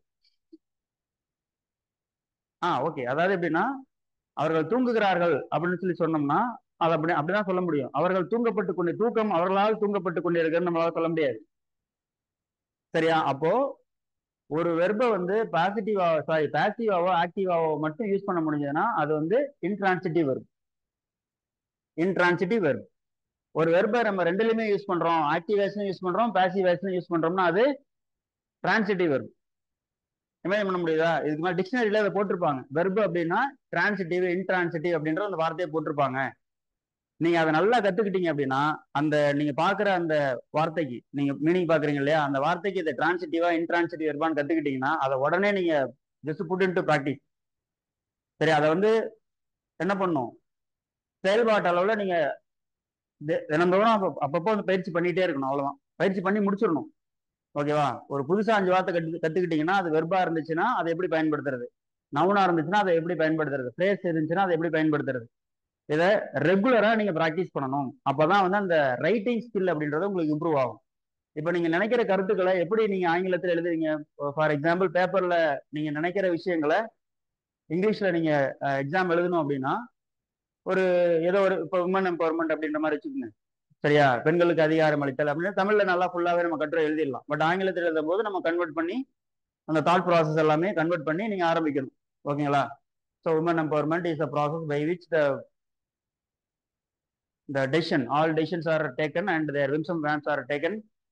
ஆ ஓகே அதாவது எப்படின்னா அவர்கள் தூங்குகிறார்கள் அப்படின்னு சொல்லி சொன்னோம்னா அது அப்படி அப்படிதான் சொல்ல முடியும் அவர்கள் தூங்கப்பட்டு கொண்டு தூக்கம் அவர்களால் தூங்கப்பட்டு கொண்டிருக்கிறன்னு நம்மளால சொல்ல முடியாது சரியா அப்போ ஒரு வெர்பை வந்து பாசிட்டிவா சாரி பாசிவாவோ ஆக்டிவாவோ மட்டும் யூஸ் பண்ண முடிஞ்சதுன்னா அது வந்து இன்ட்ரான்சிட்டிவ் வெர்ப் இன்ட்ரான்சிட்டிவ் வெர்ப் ஒரு வெர்பை நம்ம ரெண்டுலையுமே யூஸ் பண்றோம் ஆக்டிவ் வேஸ்லையும் யூஸ் பண்றோம் பாசிவ் வேஸ்லையும் யூஸ் பண்றோம்னா அது டிரான்சிட்டிவ் வெர்ப் இமேஜ் பண்ண முடியுதா இதுக்கு மேலே டிக்ஷனரியில அதை போட்டிருப்பாங்க வெர்பு அப்படின்னா டிரான்சிட்டிவ் இன்ட்ரான்சிட்டிவ் அப்படின்ற அந்த வார்த்தையை போட்டிருப்பாங்க நீங்க அதை நல்லா கத்துக்கிட்டீங்க அப்படின்னா அந்த நீங்க பாக்குற அந்த வார்த்தைக்கு நீங்க மீனிங் பாக்குறீங்க இல்லையா அந்த வார்த்தைக்கு இதை டிரான்சிட்டிவா இன்ட்ரான்சிட்டிவ் வெர்பான்னு கத்துக்கிட்டீங்கன்னா அதை உடனே நீங்க just put in to practice சரி அதை வந்து என்ன பண்ணும் செயல்பாட்டு அளவுல நீங்க தி- தினந்தோறும் அப்ப அப்பப்போ வந்து பயிற்சி பண்ணிட்டே இருக்கணும் அவ்வளவுதான் பயிற்சி பண்ணி முடிச்சிடணும் ஓகேவா ஒரு புதுசா அஞ்சு வார்த்தை கத்து கத்துக்கிட்டீங்கன்னா அது வெர்பா இருந்துச்சுன்னா அதை எப்படி பயன்படுத்துறது நவுனா இருந்துச்சுன்னா அதை எப்படி பயன்படுத்துறது ஃப்ரேஸ் இருந்துச்சுன்னா அதை எப்படி பயன்படுத்துறது இதை ரெகுலரா நீங்க ப்ராக்டிஸ் பண்ணணும் அப்பதான் வந்து அந்த ரைட்டிங் ஸ்கில் அப்படின்றது உங்களுக்கு இம்ப்ரூவ் ஆகும் இப்போ நீங்க நினைக்கிற கருத்துக்களை எப்படி நீங்க ஆங்கிலத்தில் எழுதுறீங்க ஃபார் எக்ஸாம்பிள் பேப்பர்ல நீங்க நினைக்கிற விஷயங்களை இங்கிலீஷ்ல நீங்க எக்ஸாம் எழுதணும் அப்படின்னா ஒரு ஏதோ ஒரு இப்போ உமன் எம்பவர்மெண்ட் அப்படின்ற மாதிரி வச்சுக்கோங்க சரியா பெண்களுக்கு அதிகாரம் அளித்தல் அப்படின்னு தமிழ்ல நல்லா ஃபுல்லாவே நம்ம கட்டுரை எழுதிடலாம் பட் ஆங்கிலத்தில் எழுதும் போது நம்ம கன்வெர்ட் பண்ணி அந்த தாட் ப்ராசஸ் எல்லாமே கன்வெர்ட் பண்ணி நீங்க ஆரம்பிக்கணும் ஓகேங்களா so women empowerment is a process by which the the decision all decisions are taken and their whims and whims are taken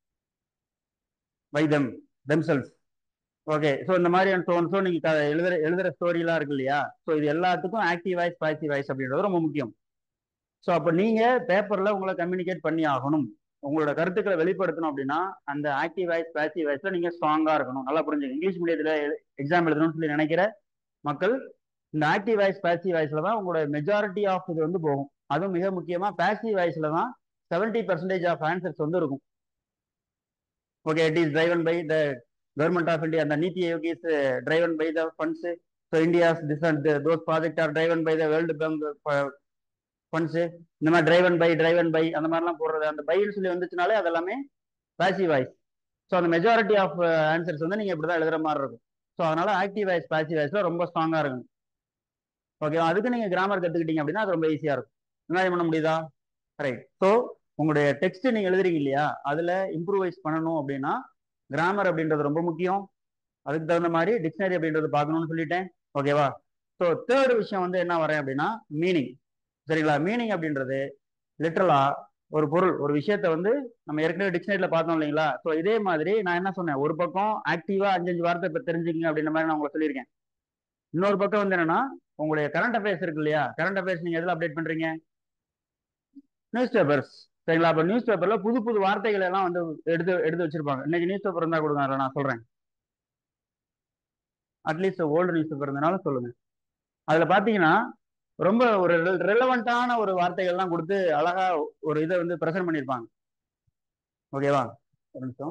by them themselves okay so இந்த மாதிரியான so so நீங்க க- எழுதுற எழுதுற ஸ்டோரிலாம் இருக்கு இல்லையா ஸோ இது எல்லாத்துக்கும் ஆக்டிவ் வாய்ஸ் பாசிவ் வாய்ஸ் அப்படின்றது ரொம்ப முக்கியம் ஸோ அப்போ நீங்க பேப்பர்ல உங்களை கம்யூனிகேட் பண்ணி ஆகணும் உங்களோட கருத்துக்களை வெளிப்படுத்தணும் அப்படின்னா அந்த ஆக்டிவ் வாய்ஸ் பாசிவ் வாய்ஸ்ல நீங்க ஸ்ட்ராங்கா இருக்கணும் நல்லா புரிஞ்சுங்க இங்கிலீஷ் மீடியத்துல எக்ஸாம் எழுதணும்னு சொல்லி நினைக்கிற மக்கள் இந்த ஆக்டிவ் வாய்ஸ் பாசிவ் வாய்ஸ்ல தான் உங்களோட மெஜாரிட்டி ஆஃப் இது வந்து போகும் அதுவும் மிக முக்கியமா பாசிவ் வாய்ஸ்ல தான் செவன்டி பர்சன்டேஜ் ஆஃப் ஆன்சர்ஸ் வந்து இருக்கும் okay it is driven by the government of India அந்த Niti Aayog is driven by the funds so India's this and those project are driven by the world bank funds இந்த மாதிரி driven by driven by அந்த மாதிரிலாம் போடுறது அந்த பைன்னு சொல்லி வந்துச்சுனாலே அது எல்லாமே பாசிவ் வாய்ஸ் ஸோ அந்த மெஜாரிட்டி ஆஃப் ஆன்சர்ஸ் வந்து நீங்க இப்படி தான் எழுதுற மாதிரி இருக்கும் ஸோ அதனால ஆக்டிவ் வாய்ஸ் பாசிவ் வாய்ஸ்ல ரொம்ப ஸ்ட்ராங்கா இருக்கும் ஓகே அதுக்கு நீங்க கிராமர் கத்துக்கிட்டீங்க அப்படின்னா அது ரொம்ப ஈஸியா இருக்கும் என்ன பண்ண முடியுதா ரைட் ஸோ உங்களுடைய டெக்ஸ்ட் நீங்க எழுதுறீங்க இல்லையா அதுல இம்ப்ரூவைஸ் பண்ணணும் அப்படின்னா கிராமர் அப்படின்றது ரொம்ப முக்கியம் அதுக்கு தகுந்த மாதிரி டிக்ஷனரி அப்படின்றது பார்க்கணும்னு சொல்லிட்டேன் ஓகேவா ஸோ தேர்ட் விஷயம் வந்து என்ன வரேன் அப்படின்னா மீனிங் சரிங்களா மீனிங் அப்படின்றது லிட்டரலா ஒரு பொருள் ஒரு விஷயத்த வந்து நம்ம ஏற்கனவே டிக்ஷனரியில பார்த்தோம் இல்லைங்களா ஸோ இதே மாதிரி நான் என்ன சொன்னேன் ஒரு பக்கம் ஆக்டிவா அஞ்சஞ்சு வார்த்தை இப்போ தெரிஞ்சுக்கங்க அப்படின்ற மாதிரி நான் உங்களுக்கு சொல்லியிருக்கேன் இன்னொரு பக்கம் வந்து என்னன்னா உங்களுடைய கரண்ட் அஃபேர்ஸ் இருக்கு இல்லையா கரண்ட் அஃபேர்ஸ் நீங்க எதுல அப்டேட் பண்றீங்க நியூஸ் பேப்பர்ஸ் சரிங்களா அப்ப நியூஸ் பேப்பர்ல புது புது வார்த்தைகள் எல்லாம் வந்து எடுத்து எடுத்து வச்சிருப்பாங்க இன்னைக்கு நியூஸ் பேப்பர் இருந்தா கொடுங்க அதில் நான் சொல்றேன் அட்லீஸ்ட் ஓல்டு நியூஸ் பேப்பர் இருந்தனால சொல்லுங்க அதுல பாத்தீங்கன்னா ரொம்ப ஒரு ரிலவெண்டான ஒரு வார்த்தைகள்லாம் கொடுத்து அழகா ஒரு இதை வந்து ப்ரெசென்ட் பண்ணியிருப்பாங்க ஓகேவா ஒரு நிமிஷம்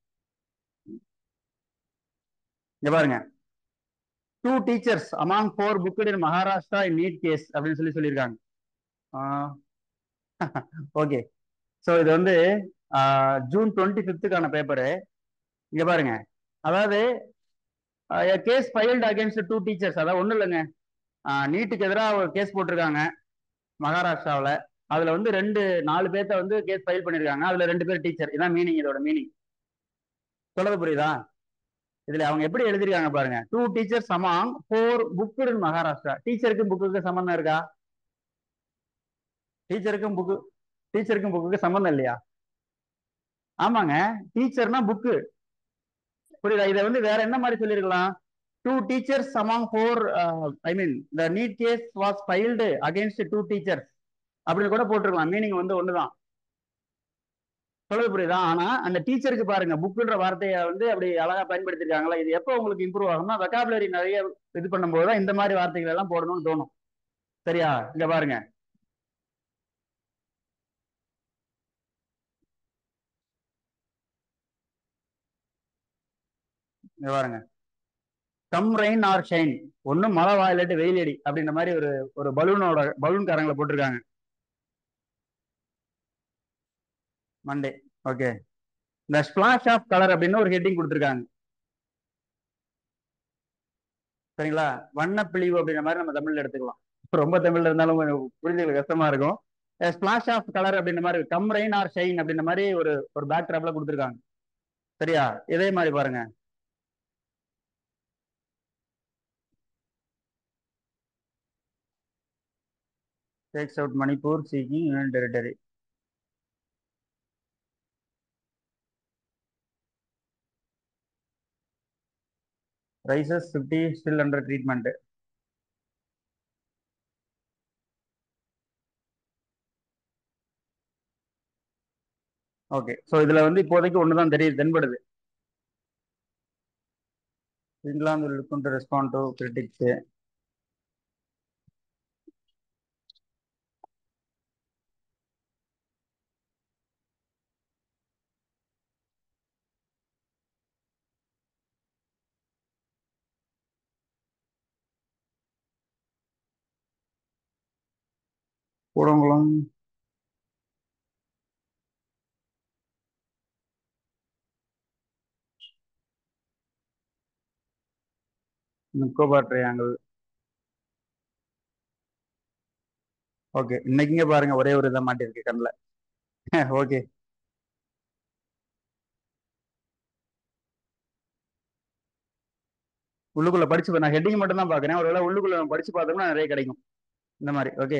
இங்க பாருங்க two teachers among four booked in Maharashtra in NEET case அப்படின்னு சொல்லி சொல்லியிருக்காங்க ஓகே ஸோ இது வந்து ஜூன் டுவெண்ட்டி ஃபிஃப்த்துக்கான பேப்பரு இங்க பாருங்க அதாவது case filed against two teachers அதாவது ஒன்றும் இல்லைங்க நீட்டுக்கு எதிராக ஒரு கேஸ் போட்டிருக்காங்க மகாராஷ்டிராவில் அதில் வந்து ரெண்டு நாலு பேர்த்த வந்து கேஸ் ஃபைல் பண்ணியிருக்காங்க அதில் ரெண்டு பேர் டீச்சர் இதான் மீனிங் இதோட மீனிங் சொல்றது புரியுதா இதுல அவங்க எப்படி எழுதிருக்காங்க பாருங்க two teachers among four book in Maharashtra டீச்சருக்கும் புக்குக்கு சம்பந்தம் இருக்கா டீச்சருக்கும் புக்கு டீச்சருக்கும் புக்குக்கு சம்பந்தம் இல்லையா ஆமாங்க டீச்சர்னா புக்கு புரியுதா இதை வந்து வேற என்ன மாதிரி சொல்லியிருக்கலாம் two teachers among four I mean the NEET case was filed against two teachers அப்படின்னு கூட போட்டிருக்கலாம் மீனிங் வந்து ஒண்ணுதான் சொல்றது புரியுதா ஆனா அந்த டீச்சருக்கு பாருங்க புக்குன்ற வார்த்தையை வந்து அப்படி அழகா பயன்படுத்திருக்காங்களா இது எப்போ உங்களுக்கு இம்ப்ரூவ் ஆகும்னா வெக்காபுலரி நிறைய இது பண்ணும்போது தான் இந்த மாதிரி வார்த்தைகள் எல்லாம் போடணும்னு தோணும் சரியா இங்க பாருங்க இங்க பாருங்க கம் ரெயின் ஆர் ஷைன் ஒன்னும் மழை வா இல்லாட்டி வெயில் அடி அப்படின்ற மாதிரி ஒரு ஒரு பலூனோட பலூன் காரங்களை போட்டிருக்காங்க மண்டே ஓகே இந்த ஸ்பிளாஷ் ஆஃப் கலர் அப்படின்னு ஒரு ஹெட்டிங் கொடுத்துருக்காங்க சரிங்களா வண்ணப்பிழிவு அப்படின்ற மாதிரி நம்ம தமிழ்ல எடுத்துக்கலாம் ரொம்ப தமிழ்ல இருந்தாலும் கொஞ்சம் புரிஞ்சுக்க கஷ்டமா இருக்கும் ஸ்பிளாஷ் ஆஃப் கலர் அப்படின்ற மாதிரி கம் ரெயின் ஆர் ஷைன் அப்படின்ற மாதிரி ஒரு ஒரு பேக் ட்ராப்ல கொடுத்துருக்காங்க சரியா இதே மாதிரி பாருங்க takes out Manipur seeking union territory. Rises 50 still under treatment. Okay so இதுல வந்து இப்போதைக்கு ஒன்று தான் தெரியுது தென்படுது England will look to respond to critics Kudankulam Nicobar triangle okay இன்னைக்குங்க பாருங்க ஒரே ஒரு இதை மாட்டிருக்கு கண்ணில் ஓகே உள்ளுக்குள்ள படிச்சு நான் ஹெட்டிங் மட்டும் தான் பாக்குறேன் ஒருவேளை உள்ளுக்குள்ள படிச்சு பார்த்தோம்னா நிறைய கிடைக்கும் இந்த மாதிரி ஓகே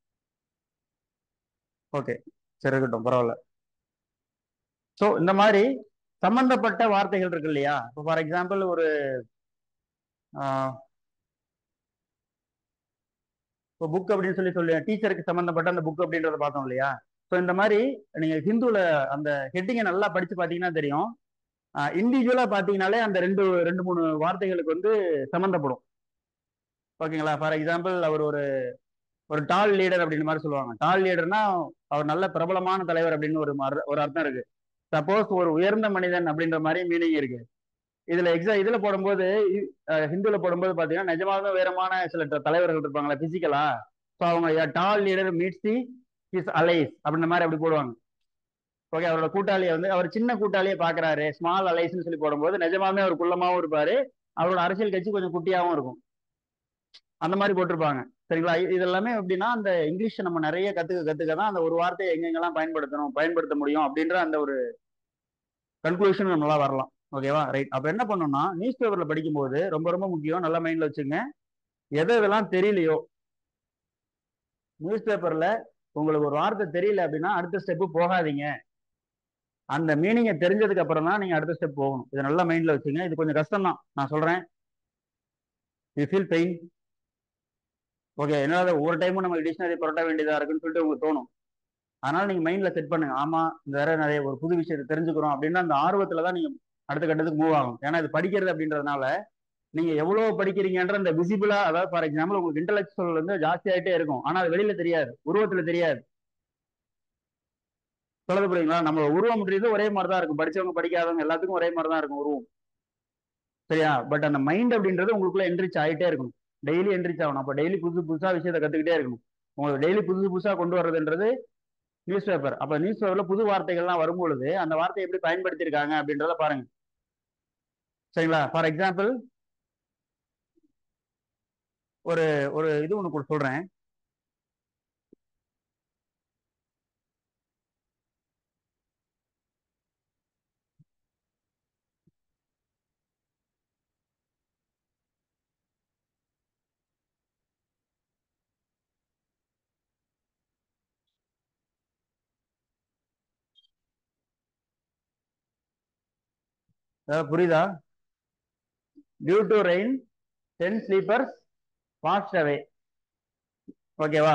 ஓகே சரி இருக்கட்டும் பரவாயில்ல ஸோ இந்த மாதிரி சம்பந்தப்பட்ட வார்த்தைகள் இருக்கு இல்லையா இப்போ ஃபார் எக்ஸாம்பிள் ஒரு இப்போ புக் அப்படின்னு சொல்லி சொல்லி டீச்சருக்கு சம்பந்தப்பட்ட அந்த புக் அப்படின்றத பார்த்தோம் இல்லையா ஸோ இந்த மாதிரி நீங்க ஹிந்துல அந்த ஹெட்டிங்கை நல்லா படிச்சு பார்த்தீங்கன்னா தெரியும் இண்டிவிஜுவலா பார்த்தீங்கனாலே அந்த ரெண்டு ரெண்டு மூணு வார்த்தைகளுக்கு வந்து சம்மந்தப்படும் ஓகேங்களா ஃபார் எக்ஸாம்பிள் அவர் ஒரு ஒரு டால் லீடர் அப்படின்னு மாதிரி சொல்லுவாங்க டால் லீடர்னா அவர் நல்ல பிரபலமான தலைவர் அப்படின்னு ஒரு ஒரு அர்த்தம் இருக்கு சப்போஸ் ஒரு உயர்ந்த மனிதன் அப்படின்ற மாதிரி மீனிங் இருக்கு இதுல எக்ஸா இதுல போடும்போது ஹிந்துல போடும்போது பாத்தீங்கன்னா நிஜமாவே உயரமான சில தலைவர்கள் இருப்பாங்களா பிசிக்கலா ஸோ அவங்க doll leader meets the is alias அப்படின்ற மாதிரி அப்படி போடுவாங்க ஓகே அவரோட கூட்டாளியை வந்து அவர் சின்ன கூட்டாளியை பாக்குறாரு ஸ்மால் அலைஸ்ன்னு சொல்லி போடும்போது நிஜமாவே அவர் குள்ளமாவும் இருப்பாரு அவரோட அரசியல் கட்சி கொஞ்சம் குட்டியாவும் இருக்கும் அந்த மாதிரி போட்டிருப்பாங்க சரிங்களா இது எல்லாமே எப்படின்னா அந்த இங்கிலீஷ் நம்ம நிறைய கத்துக்க கத்துக்க தான் அந்த ஒரு வார்த்தையை எங்கெங்கெல்லாம் பயன்படுத்தணும் பயன்படுத்த முடியும் அப்படின்ற அந்த ஒரு கன்க்ளூஷன் நம்மளா வரலாம் ஓகேவா ரைட் அப்ப என்ன பண்ணணும்னா நியூஸ் பேப்பர்ல படிக்கும்போது ரொம்ப ரொம்ப முக்கியம் நல்லா மைண்ட்ல வச்சுங்க எது எதெல்லாம் தெரியலையோ நியூஸ் பேப்பர்ல உங்களுக்கு ஒரு வார்த்தை தெரியல அப்படின்னா அடுத்த ஸ்டெப்பு போகாதீங்க அந்த மீனிங்கை தெரிஞ்சதுக்கு அப்புறம் தான் நீங்க அடுத்த ஸ்டெப் போகணும் இதை நல்லா மைண்ட்ல வச்சுங்க இது கொஞ்சம் கஷ்டம் தான் நான் சொல்றேன் யூ ஃபீல் பெயின் ஓகே என்னால ஒவ்வொரு டைமும் நம்ம டிக்ஷனரி புரட்ட வேண்டியதா இருக்குன்னு சொல்லிட்டு உங்களுக்கு தோணும் அதனால நீங்க மைண்ட்ல செட் பண்ணுங்க ஆமா இந்த வேற நிறைய ஒரு புது விஷயத்தை தெரிஞ்சுக்கிறோம் அப்படின்னா அந்த ஆர்வத்துல தான் நீங்க அடுத்த கட்டத்துக்கு மூவ் ஆகும் ஏன்னா இது படிக்கிறது அப்படின்றதுனால நீங்க எவ்வளவு படிக்கிறீங்கன்ற அந்த விசிபிளா அதாவது ஃபார் எக்ஸாம்பிள் உங்களுக்கு இன்டலெக்சுவல் வந்து ஜாஸ்தி ஆயிட்டே இருக்கும் ஆனா அது வெளியில தெரியாது உருவத்துல தெரியாது சொல்லுது புரியுங்களா நம்ம உருவம் முடியுது ஒரே மாதிரி தான் இருக்கும் படிச்சவங்க படிக்காதவங்க எல்லாத்துக்கும் ஒரே மாதிரி தான் இருக்கும் உருவம் சரியா பட் அந்த மைண்ட் அப்படின்றது உங்களுக்குள்ள என்ரிச் ஆகிட்டே இருக்கணும் டெய்லி என்ரிச் ஆகணும் அப்போ டெய்லி புதுசு புதுசா விஷயத்தை கத்துக்கிட்டே இருக்கணும் உங்களுக்கு டெய்லி புதுசு புதுசா கொண்டு வர்றதுன்றது நியூஸ் பேப்பர் அப்ப நியூஸ் பேப்பர்ல புது வார்த்தைகள்லாம் வரும்பொழுது அந்த வார்த்தையை எப்படி பயன்படுத்தியிருக்காங்க அப்படின்றத பாருங்க சரிங்களா ஃபார் எக்ஸாம்பிள் ஒரு ஒரு இது ஒன்று சொல்றேன் அதாவது புரியுதா due to rain ten sleepers washed away ஓகேவா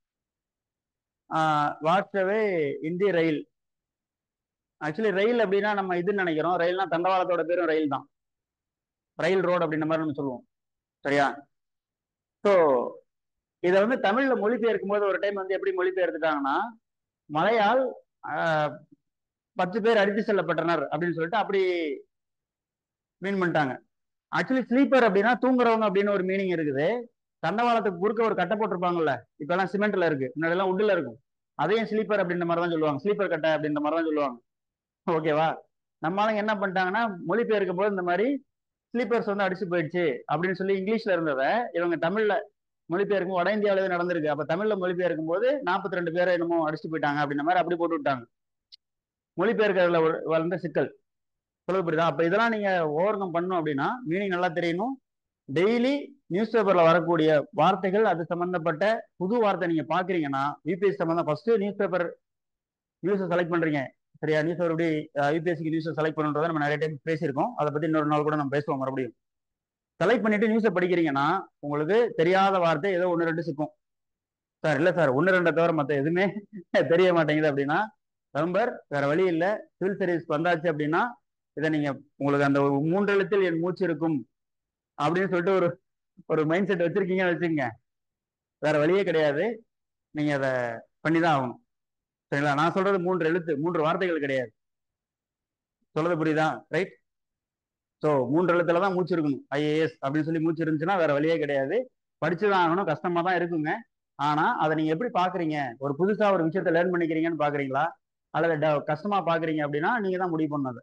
washed away Hindi rail actually rail அப்படின்னா நம்ம இதுன்னு நினைக்கிறோம் ரயில்னா தண்டவாளத்தோட பேரும் ரயில் தான் ரயில் ரோடு அப்படின்ற மாதிரி நம்ம சொல்லுவோம் சரியா ஸோ இதை வந்து தமிழ்ல மொழிபெயர்க்கும் போது ஒரு டைம் வந்து எப்படி மொழிபெயர்த்துட்டாங்கன்னா மலையால் ஆஹ், பத்து பேர் அடித்து செல்லப்பட்டனர் அப்படின்னு சொல்லிட்டு அப்படி மீன் பண்ணிட்டாங்க ஆக்சுவலி ஸ்லீப்பர் அப்படின்னா தூங்குறவங்க அப்படின்னு ஒரு மீனிங் இருக்குது தண்டவாளத்துக்கு குறுக்க ஒரு கட்டை போட்டிருப்பாங்கல்ல இப்ப எல்லாம் சிமெண்ட்ல இருக்கு முன்னாடி எல்லாம் உட்ல இருக்கும் அதையும் ஸ்லீப்பர் அப்படின்ற மாதிரி தான் சொல்லுவாங்க ஸ்லீப்பர் கட்டை அப்படின்ற மாதிரி தான் சொல்லுவாங்க ஓகேவா நம்ம ஆளுங்க என்ன பண்ணிட்டாங்கன்னா மொழிபெயர்க்கும் போது இந்த மாதிரி ஸ்லீப்பர்ஸ் வந்து அடிச்சு போயிடுச்சு அப்படின்னு சொல்லி இங்கிலீஷ்ல இருந்ததை இவங்க தமிழ்ல மொழிபெயர்க்கும் வட இந்தியாவிலே நடந்திருக்கு அப்ப தமிழ்ல மொழிபெயர்க்கும் போது நாற்பத்தி ரெண்டு பேரை என்னமோ அடிச்சு போயிட்டாங்க அப்படின்ற மாதிரி அப்படி போட்டு விட்டாங்க மொழிபெயர்க்கிறதுல ஒரு- வளர்ந்த சிக்கல் சொல்ல புரியுதா அப்ப இதெல்லாம் நீங்க ஓவர் கம் பண்ணணும் அப்படின்னா மீனிங் நல்லா தெரியணும் டெய்லி நியூஸ் பேப்பர்ல வரக்கூடிய வார்த்தைகள் அது சம்பந்தப்பட்ட புது வார்த்தை நீங்க பாக்குறீங்கன்னா யூபிஎஸ் சம்பந்தம் ஃபர்ஸ்ட் நியூஸ் பேப்பர் நியூஸை செலக்ட் பண்றீங்க சரியா நியூஸ் பேப்பர் எப்படி யூபிஎஸ்சிக்கு நியூஸை செலக்ட் பண்ணுறதை நம்ம நிறைய டைம் பேசியிருக்கோம் அதை பத்தி இன்னொரு நாள் கூட நம்ம பேசுவோம் மறுபடியும் செலக்ட் பண்ணிட்டு நியூஸை படிக்கிறீங்கன்னா உங்களுக்கு தெரியாத வார்த்தை ஏதோ ஒன்று ரெண்டு சிக்கும் சார் இல்லை சார் ஒன்று ரெண்டை தவிர மற்ற எதுவுமே தெரிய மாட்டேங்குது அப்படின்னா நம்பர் வேற வழி இல்லை சிவில் சர்வீஸ் வந்தாச்சு அப்படின்னா இதை நீங்க உங்களுக்கு அந்த ஒரு மூன்று எழுத்தில் என் மூச்சு இருக்கும் அப்படின்னு சொல்லிட்டு ஒரு ஒரு மைண்ட் செட் வச்சிருக்கீங்கன்னு வச்சுக்கோங்க வேற வழியே கிடையாது நீங்க அதை பண்ணிதான் ஆகணும் சரிங்களா நான் சொல்றது மூன்று எழுத்து மூன்று வார்த்தைகள் கிடையாது சொல்றது புரியுதா ரைட் ஸோ மூன்று எழுத்துல தான் மூச்சு இருக்கணும் ஐஏஎஸ் அப்படின்னு சொல்லி மூச்சு இருந்துச்சுன்னா வேற வழியே கிடையாது படிச்சுதான் ஆகணும் கஷ்டமா தான் இருக்குங்க ஆனா அதை நீங்க எப்படி பாக்குறீங்க ஒரு புதுசா ஒரு விஷயத்த லேர்ன் பண்ணிக்கிறீங்கன்னு பாக்குறீங்களா அல்லது ட- கஷ்டமா பாக்குறீங்க அப்படின்னா நீங்க தான் முடிவு பண்ணது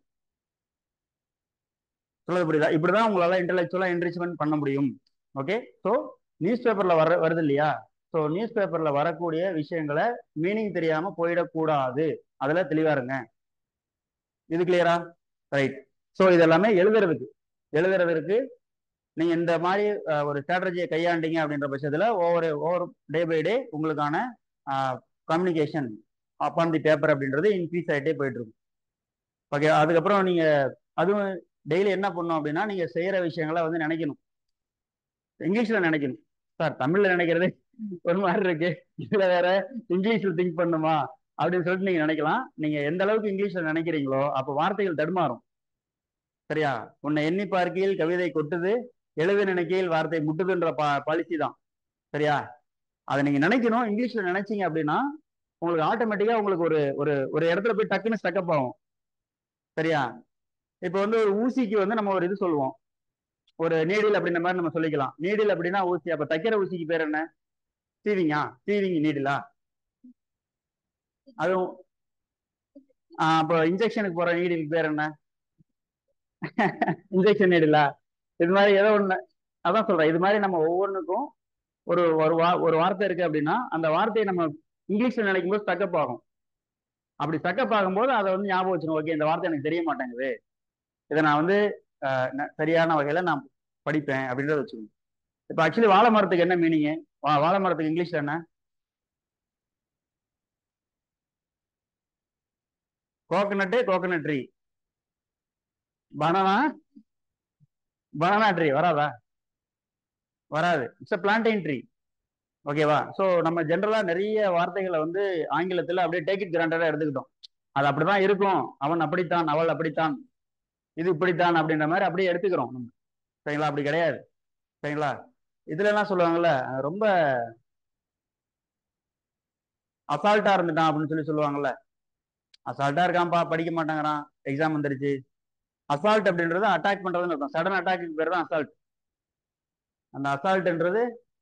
சொல்றது புரியுதா இப்படிதான் உங்களால இன்டெலெக்சுவலா என்ரிச்மெண்ட் பண்ண முடியும் ஓகே ஸோ நியூஸ் பேப்பர்ல வர வருது இல்லையா ஸோ நியூஸ் பேப்பர்ல வரக்கூடிய விஷயங்களை மீனிங் தெரியாம போயிடக்கூடாது அதுல தெளிவா இருங்க இது கிளியரா ரைட் ஸோ இது எல்லாமே எழுதுறதுக்கு எழுதுறதுக்கு நீங்க இந்த மாதிரி அஹ், ஒரு ஸ்ட்ராட்டஜியை கையாண்டீங்க அப்படின்ற பட்சத்துல ஒவ்வொரு ஒவ்வொரு டே பை டே உங்களுக்கான கம்யூனிகேஷன் அப்பான் தி பேப்பர் அப்படின்றது இன்க்ரீஸ் ஆகிட்டே போயிட்டு இருக்கும் ஓகே அதுக்கப்புறம் நீங்க அதுவும் டெய்லி என்ன பண்ணணும் அப்படின்னா நீங்க செய்யற விஷயங்களை வந்து நினைக்கணும் இங்கிலீஷ்ல நினைக்கணும் சார் தமிழ்ல நினைக்கிறதே ஒரு மாதிரி இருக்கு இதுல வேற இங்கிலீஷ்ல திங்க் பண்ணுமா அப்படின்னு சொல்லிட்டு நீங்க நினைக்கலாம் நீங்க எந்த அளவுக்கு இங்கிலீஷ்ல நினைக்கிறீங்களோ அப்ப வார்த்தைகள் தடுமாறும் சரியா உன்னை எண்ணி பார்க்கையில் கவிதை கொட்டுது எழுத நினைக்கையில் வார்த்தை முட்டுதுன்ற பா பாலிசி தான் சரியா அதை நீங்க நினைக்கணும் இங்கிலீஷ்ல நினைச்சீங்க அப்படின்னா உங்களுக்கு ஆட்டோமேட்டிக்கா உங்களுக்கு ஒரு ஒரு ஒரு இடத்துல போய் டக்குன்னு ஸ்டக்கப் ஆகும் சரியா இப்போ வந்து ஒரு ஊசிக்கு வந்து நம்ம ஒரு இது சொல்லுவோம் ஒரு நீடில் அப்படின்ற மாதிரி நம்ம சொல்லிக்கலாம் நீடில் அப்படின்னா ஊசி அப்ப தைக்கிற ஊசிக்கு பேர் என்ன சீவிங்கா சீவிங் நீடிலா அதுவும் ஆஹ் அப்போ இன்ஜெக்ஷனுக்கு போற நீடிலுக்கு பேர் என்ன இன்ஜெக்ஷன் நீடிலா இது மாதிரி ஏதோ ஒண்ணு அதான் சொல்றேன் இது மாதிரி நம்ம ஒவ்வொன்றுக்கும் ஒரு ஒரு வா ஒரு வார்த்தை இருக்கு அப்படின்னா அந்த வார்த்தையை நம்ம இங்கிலீஷ்ல நினைக்கும் போது ஸ்டக்கப் ஆகும் அப்படி ஸ்டக்கப் ஆகும்போது அதை வந்து ஞாபகம் வச்சுக்கணும் ஓகே இந்த வார்த்தை எனக்கு தெரிய மாட்டேங்குது இதை நான் வந்து ஆஹ், ந- சரியான வகையில நான் படிப்பேன் அப்படின்றத வச்சுக்கணும் இப்போ ஆக்சுவலி வாழை மரத்துக்கு என்ன மீனிங் வாழை மரத்துக்கு இங்கிலீஷ்ல என்ன coconut coconut tree banana banana tree வராதா வராது இட்ஸ் அ பிளான்டைன் ட்ரீ ஓகேவா ஸோ நம்ம ஜென்ரலா நிறைய வார்த்தைகளை வந்து ஆங்கிலத்துல அப்படியே டேக் இட் கிராண்டடா எடுத்துக்கிட்டோம் அது அப்படிதான் இருக்கும் அவன் அப்படித்தான் அவள் அப்படித்தான் இது இப்படித்தான் அப்படின்ற மாதிரி அப்படியே எடுத்துக்கிறோம் நம்ம சரிங்களா அப்படி கிடையாது சரிங்களா இதுல எல்லாம் சொல்லுவாங்கல்ல ரொம்ப அசால்ட்டா இருந்துட்டான் அப்படின்னு சொல்லி சொல்லுவாங்கல்ல அசால்ட்டா இருக்கான்ப்பா படிக்க மாட்டாங்கிறான் எக்ஸாம் வந்துருச்சு அசால்ட் அப்படின்றது அட்டாக் பண்றதுன்னு இருக்கும் சடன் அட்டாக்கு பேர் தான் அசால்ட் அந்த அசால்ட்ன்றது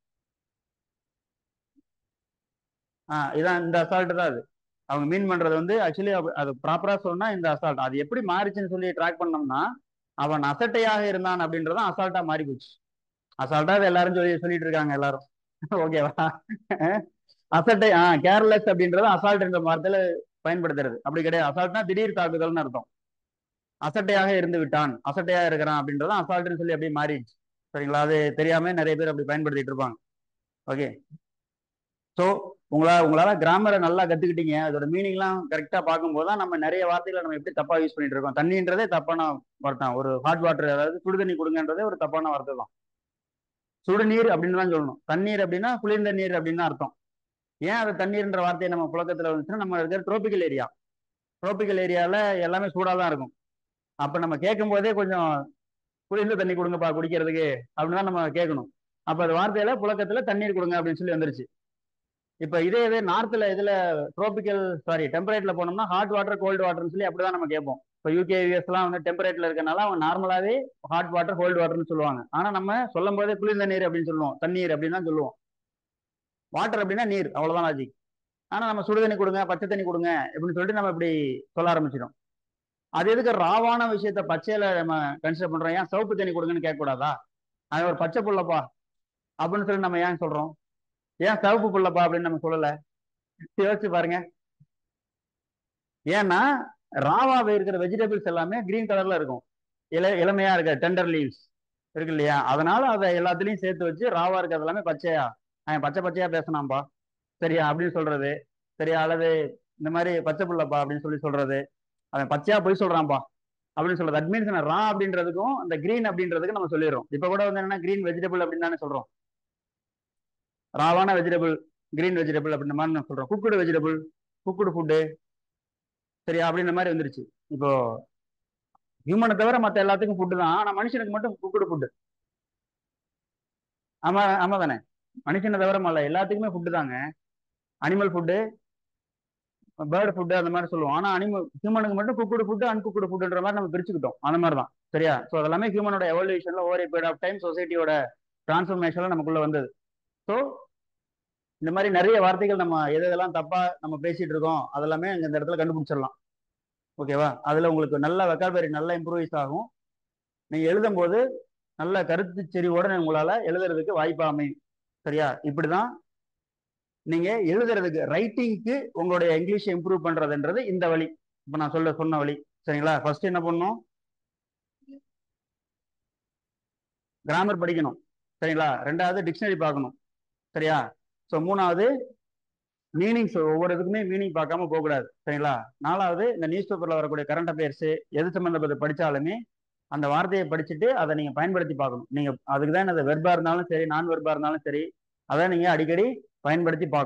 ஆ இதான் இந்த அசால்ட் தான் அது அவங்க மீன் பண்றது வந்து ஆக்சுவலி அது ப்ராப்பரா சொன்னா இந்த அசால்ட் அது எப்படி மாறிச்சுன்னு சொல்லி ட்ராக் பண்ணோம்னா அவன் அசட்டையாக இருந்தான் அப்படின்றத அசால்ட்டா மாறி போச்சு அசால்ட்டா அது எல்லாரும் சொல்லி சொல்லிட்டு இருக்காங்க எல்லாரும் ஓகேவா அசட்டை ஆ கேர்லெஸ் அப்படின்றது அசால்ட் என்ற வார்த்தையில பயன்படுத்துறது அப்படி கிடையாது அசால்ட்னா திடீர் தாக்குதல்னு அர்த்தம் அசட்டையாக இருந்து விட்டான் அசட்டையா இருக்கிறான் அப்படின்றத அசால்ட்னு சொல்லி அப்படியே மாறிடுச்சு சரிங்களா அது தெரியாம நிறைய பேர் அப்படி பயன்படுத்திட்டு இருப்பாங்க ஓகே ஸோ உங்களா உங்களால கிராமரை நல்லா கத்துக்கிட்டீங்க அதோட மீனிங்லாம் கரெக்டா பார்க்கும்போது தான் நம்ம நிறைய வார்த்தைகளை நம்ம எப்படி தப்பா யூஸ் பண்ணிட்டு இருக்கோம் தண்ணின்றதே தப்பான வார்த்தை ஒரு ஹாட் வாட்டர் அதாவது சுடுதண்ணி கொடுங்கன்றதே ஒரு தப்பான வார்த்தை தான் சுடுநீர் அப்படின்னு தான் சொல்லணும் தண்ணீர் அப்படின்னா குளிர்ந்த நீர் அப்படின்னு தான் அர்த்தம் ஏன் அது தண்ணீர்ன்ற வார்த்தையை நம்ம புழக்கத்துல வந்துச்சுன்னா நம்ம இருக்கிற ட்ரோபிக்கல் ஏரியா ட்ரோபிக்கல் ஏரியால எல்லாமே சூடாக தான் இருக்கும் அப்ப நம்ம கேட்கும் போதே கொஞ்சம் குளிர்ந்த தண்ணி கொடுங்கப்பா குடிக்கிறதுக்கு அப்படின்னு தான் நம்ம கேட்கணும் அப்ப அது வார்த்தையில புழக்கத்துல தண்ணீர் கொடுங்க அப்படின்னு சொல்லி வந்துருச்சு இப்ப இதே இதே நார்த்ல இதுல ட்ரோபிக்கல் சாரி டெம்பரேட்ல போனோம்னா ஹாட் வாட்டர் கோல்டு வாட்டர்னு சொல்லி அப்படிதான் நம்ம கேட்போம் இப்போ யூகே யூஎஸ் எல்லாம் வந்து டெம்பரேட்ல இருக்கனால அவங்க நார்மலாவே ஹாட் வாட்டர் கோல்டு வாட்டர்னு சொல்லுவாங்க ஆனா நம்ம சொல்லும் போதே குளிர்ந்த நீர் அப்படின்னு சொல்லுவோம் தண்ணீர் அப்படின்னு தான் சொல்லுவோம் வாட்டர் அப்படின்னா நீர் அவ்வளவுதான் லாஜிக் ஆனா நம்ம சுடு தண்ணி கொடுங்க பச்சை தண்ணி கொடுங்க அப்படின்னு சொல்லிட்டு நம்ம இப்படி சொல்ல ஆரம்பிச்சிடும் அது எதுக்கு ராவான விஷயத்த பச்சையில நம்ம கன்சிடர் பண்றோம் ஏன் சிவப்பு தண்ணி கொடுங்கன்னு கேட்க கூடாதா அது ஒரு பச்சை புள்ளப்பா அப்படின்னு சொல்லி நம்ம ஏன் சொல்றோம் ஏன் சிவப்பு புள்ளப்பா அப்படின்னு நம்ம சொல்லல யோசிச்சு பாருங்க ஏன்னா ராவாவே இருக்கிற வெஜிடபிள்ஸ் எல்லாமே கிரீன் கலர்ல இருக்கும் இள இளமையா இருக்க டெண்டர் லீவ்ஸ் இருக்கு இல்லையா அதனால அதை எல்லாத்துலயும் சேர்த்து வச்சு ராவா இருக்கிறது எல்லாமே பச்சையா அவன் பச்சை பச்சையா பேசினான்பா சரியா அப்படின்னு சொல்றது சரியா அல்லது இந்த மாதிரி பச்சை புள்ளப்பா அப்படின்னு சொல்லி சொல்றது அவன் பச்சையா போய் சொல்றான்பா அப்படின்னு சொல்றது தட் மீன்ஸ் ரா அப்படின்றதுக்கும் அந்த கிரீன் அப்படின்றதுக்கு நம்ம சொல்லிடுறோம் இப்ப கூட வந்து என்னன்னா கிரீன் வெஜிடபிள் அப்படின்னு தானே சொல்றோம் ராவான வெஜிடபிள் கிரீன் வெஜிடபிள் அப்படின்ற மாதிரி நம்ம சொல்றோம் குக்குடு வெஜிடபிள் குக்குடு ஃபுட்டு சரியா அப்படின்ற மாதிரி வந்துருச்சு இப்போ ஹியூமனை தவிர மற்ற எல்லாத்துக்கும் ஃபுட்டு தான் ஆனா மனுஷனுக்கு மட்டும் குக்குடு ஃபுட்டு ஆமா ஆமா தானே மனுஷனை தவிர மல்ல எல்லாத்துக்குமே ஃபுட்டு தாங்க அனிமல் ஃபுட்டு பேர்டு ஃபுட்டு அந்த மாதிரி சொல்லுவோம் ஆனா அனிமல் ஹியூமனுக்கு மட்டும் குக்குடு ஃபுட்டு அன்குக்குடு ஃபுட்டுன்ற மாதிரி நம்ம பிரிச்சுக்கிட்டோம் அந்த மாதிரி தான் சரியா ஸோ அதெல்லாமே ஹியூமனோட எவல்யூஷன்ல ஓவர் பீரியட் ஆஃப் டைம் சொசைட்டியோட டிரான்ஸ்ஃபர்மேஷன்ல நமக்குள்ள வந்தது ஸோ இந்த மாதிரி நிறைய வார்த்தைகள் நம்ம எது எதெல்லாம் தப்பா நம்ம பேசிட்டு இருக்கோம் அதெல்லாமே அங்க இந்த இடத்துல கண்டுபிடிச்சிடலாம் ஓகேவா அதுல உங்களுக்கு நல்ல வெக்காபரி நல்ல இம்ப்ரூவைஸ் ஆகும் நீங்க எழுதும் போது நல்ல கருத்து செறிவோட உங்களால எழுதுறதுக்கு வாய்ப்பா அமையும் சரியா இப்படிதான் நீங்க எழுதுறதுக்கு ரைட்டிங்க்கு உங்களுடைய இங்கிலீஷ் இம்ப்ரூவ் பண்றதுன்றது இந்த வழி இப்ப நான் சொல்ல சொன்ன வழி சரிங்களா ஃபர்ஸ்ட் என்ன பண்ணணும் கிராமர் படிக்கணும் சரிங்களா ரெண்டாவது டிக்ஷனரி பார்க்கணும் சரியா ஸோ மூணாவது மீனிங்ஸ் ஒவ்வொரு இதுக்குமே மீனிங் பார்க்காம போகக்கூடாது சரிங்களா நாலாவது இந்த நியூஸ் பேப்பர்ல வரக்கூடிய கரண்ட் அஃபேர்ஸ் எது சம்மந்தப்பட்ட படிச்சாலுமே அந்த வார்த்தையை படிச்சுட்டு அதை நீங்க பயன்படுத்தி பார்க்கணும் நீங்க அதுக்கு தான் அது வெர்பா இருந்தாலும் சரி நான் வெர்பா இருந்தாலும் சரி அதை நீங்க அடிக்கடி பயன்படுத்தி பார்க்கணும்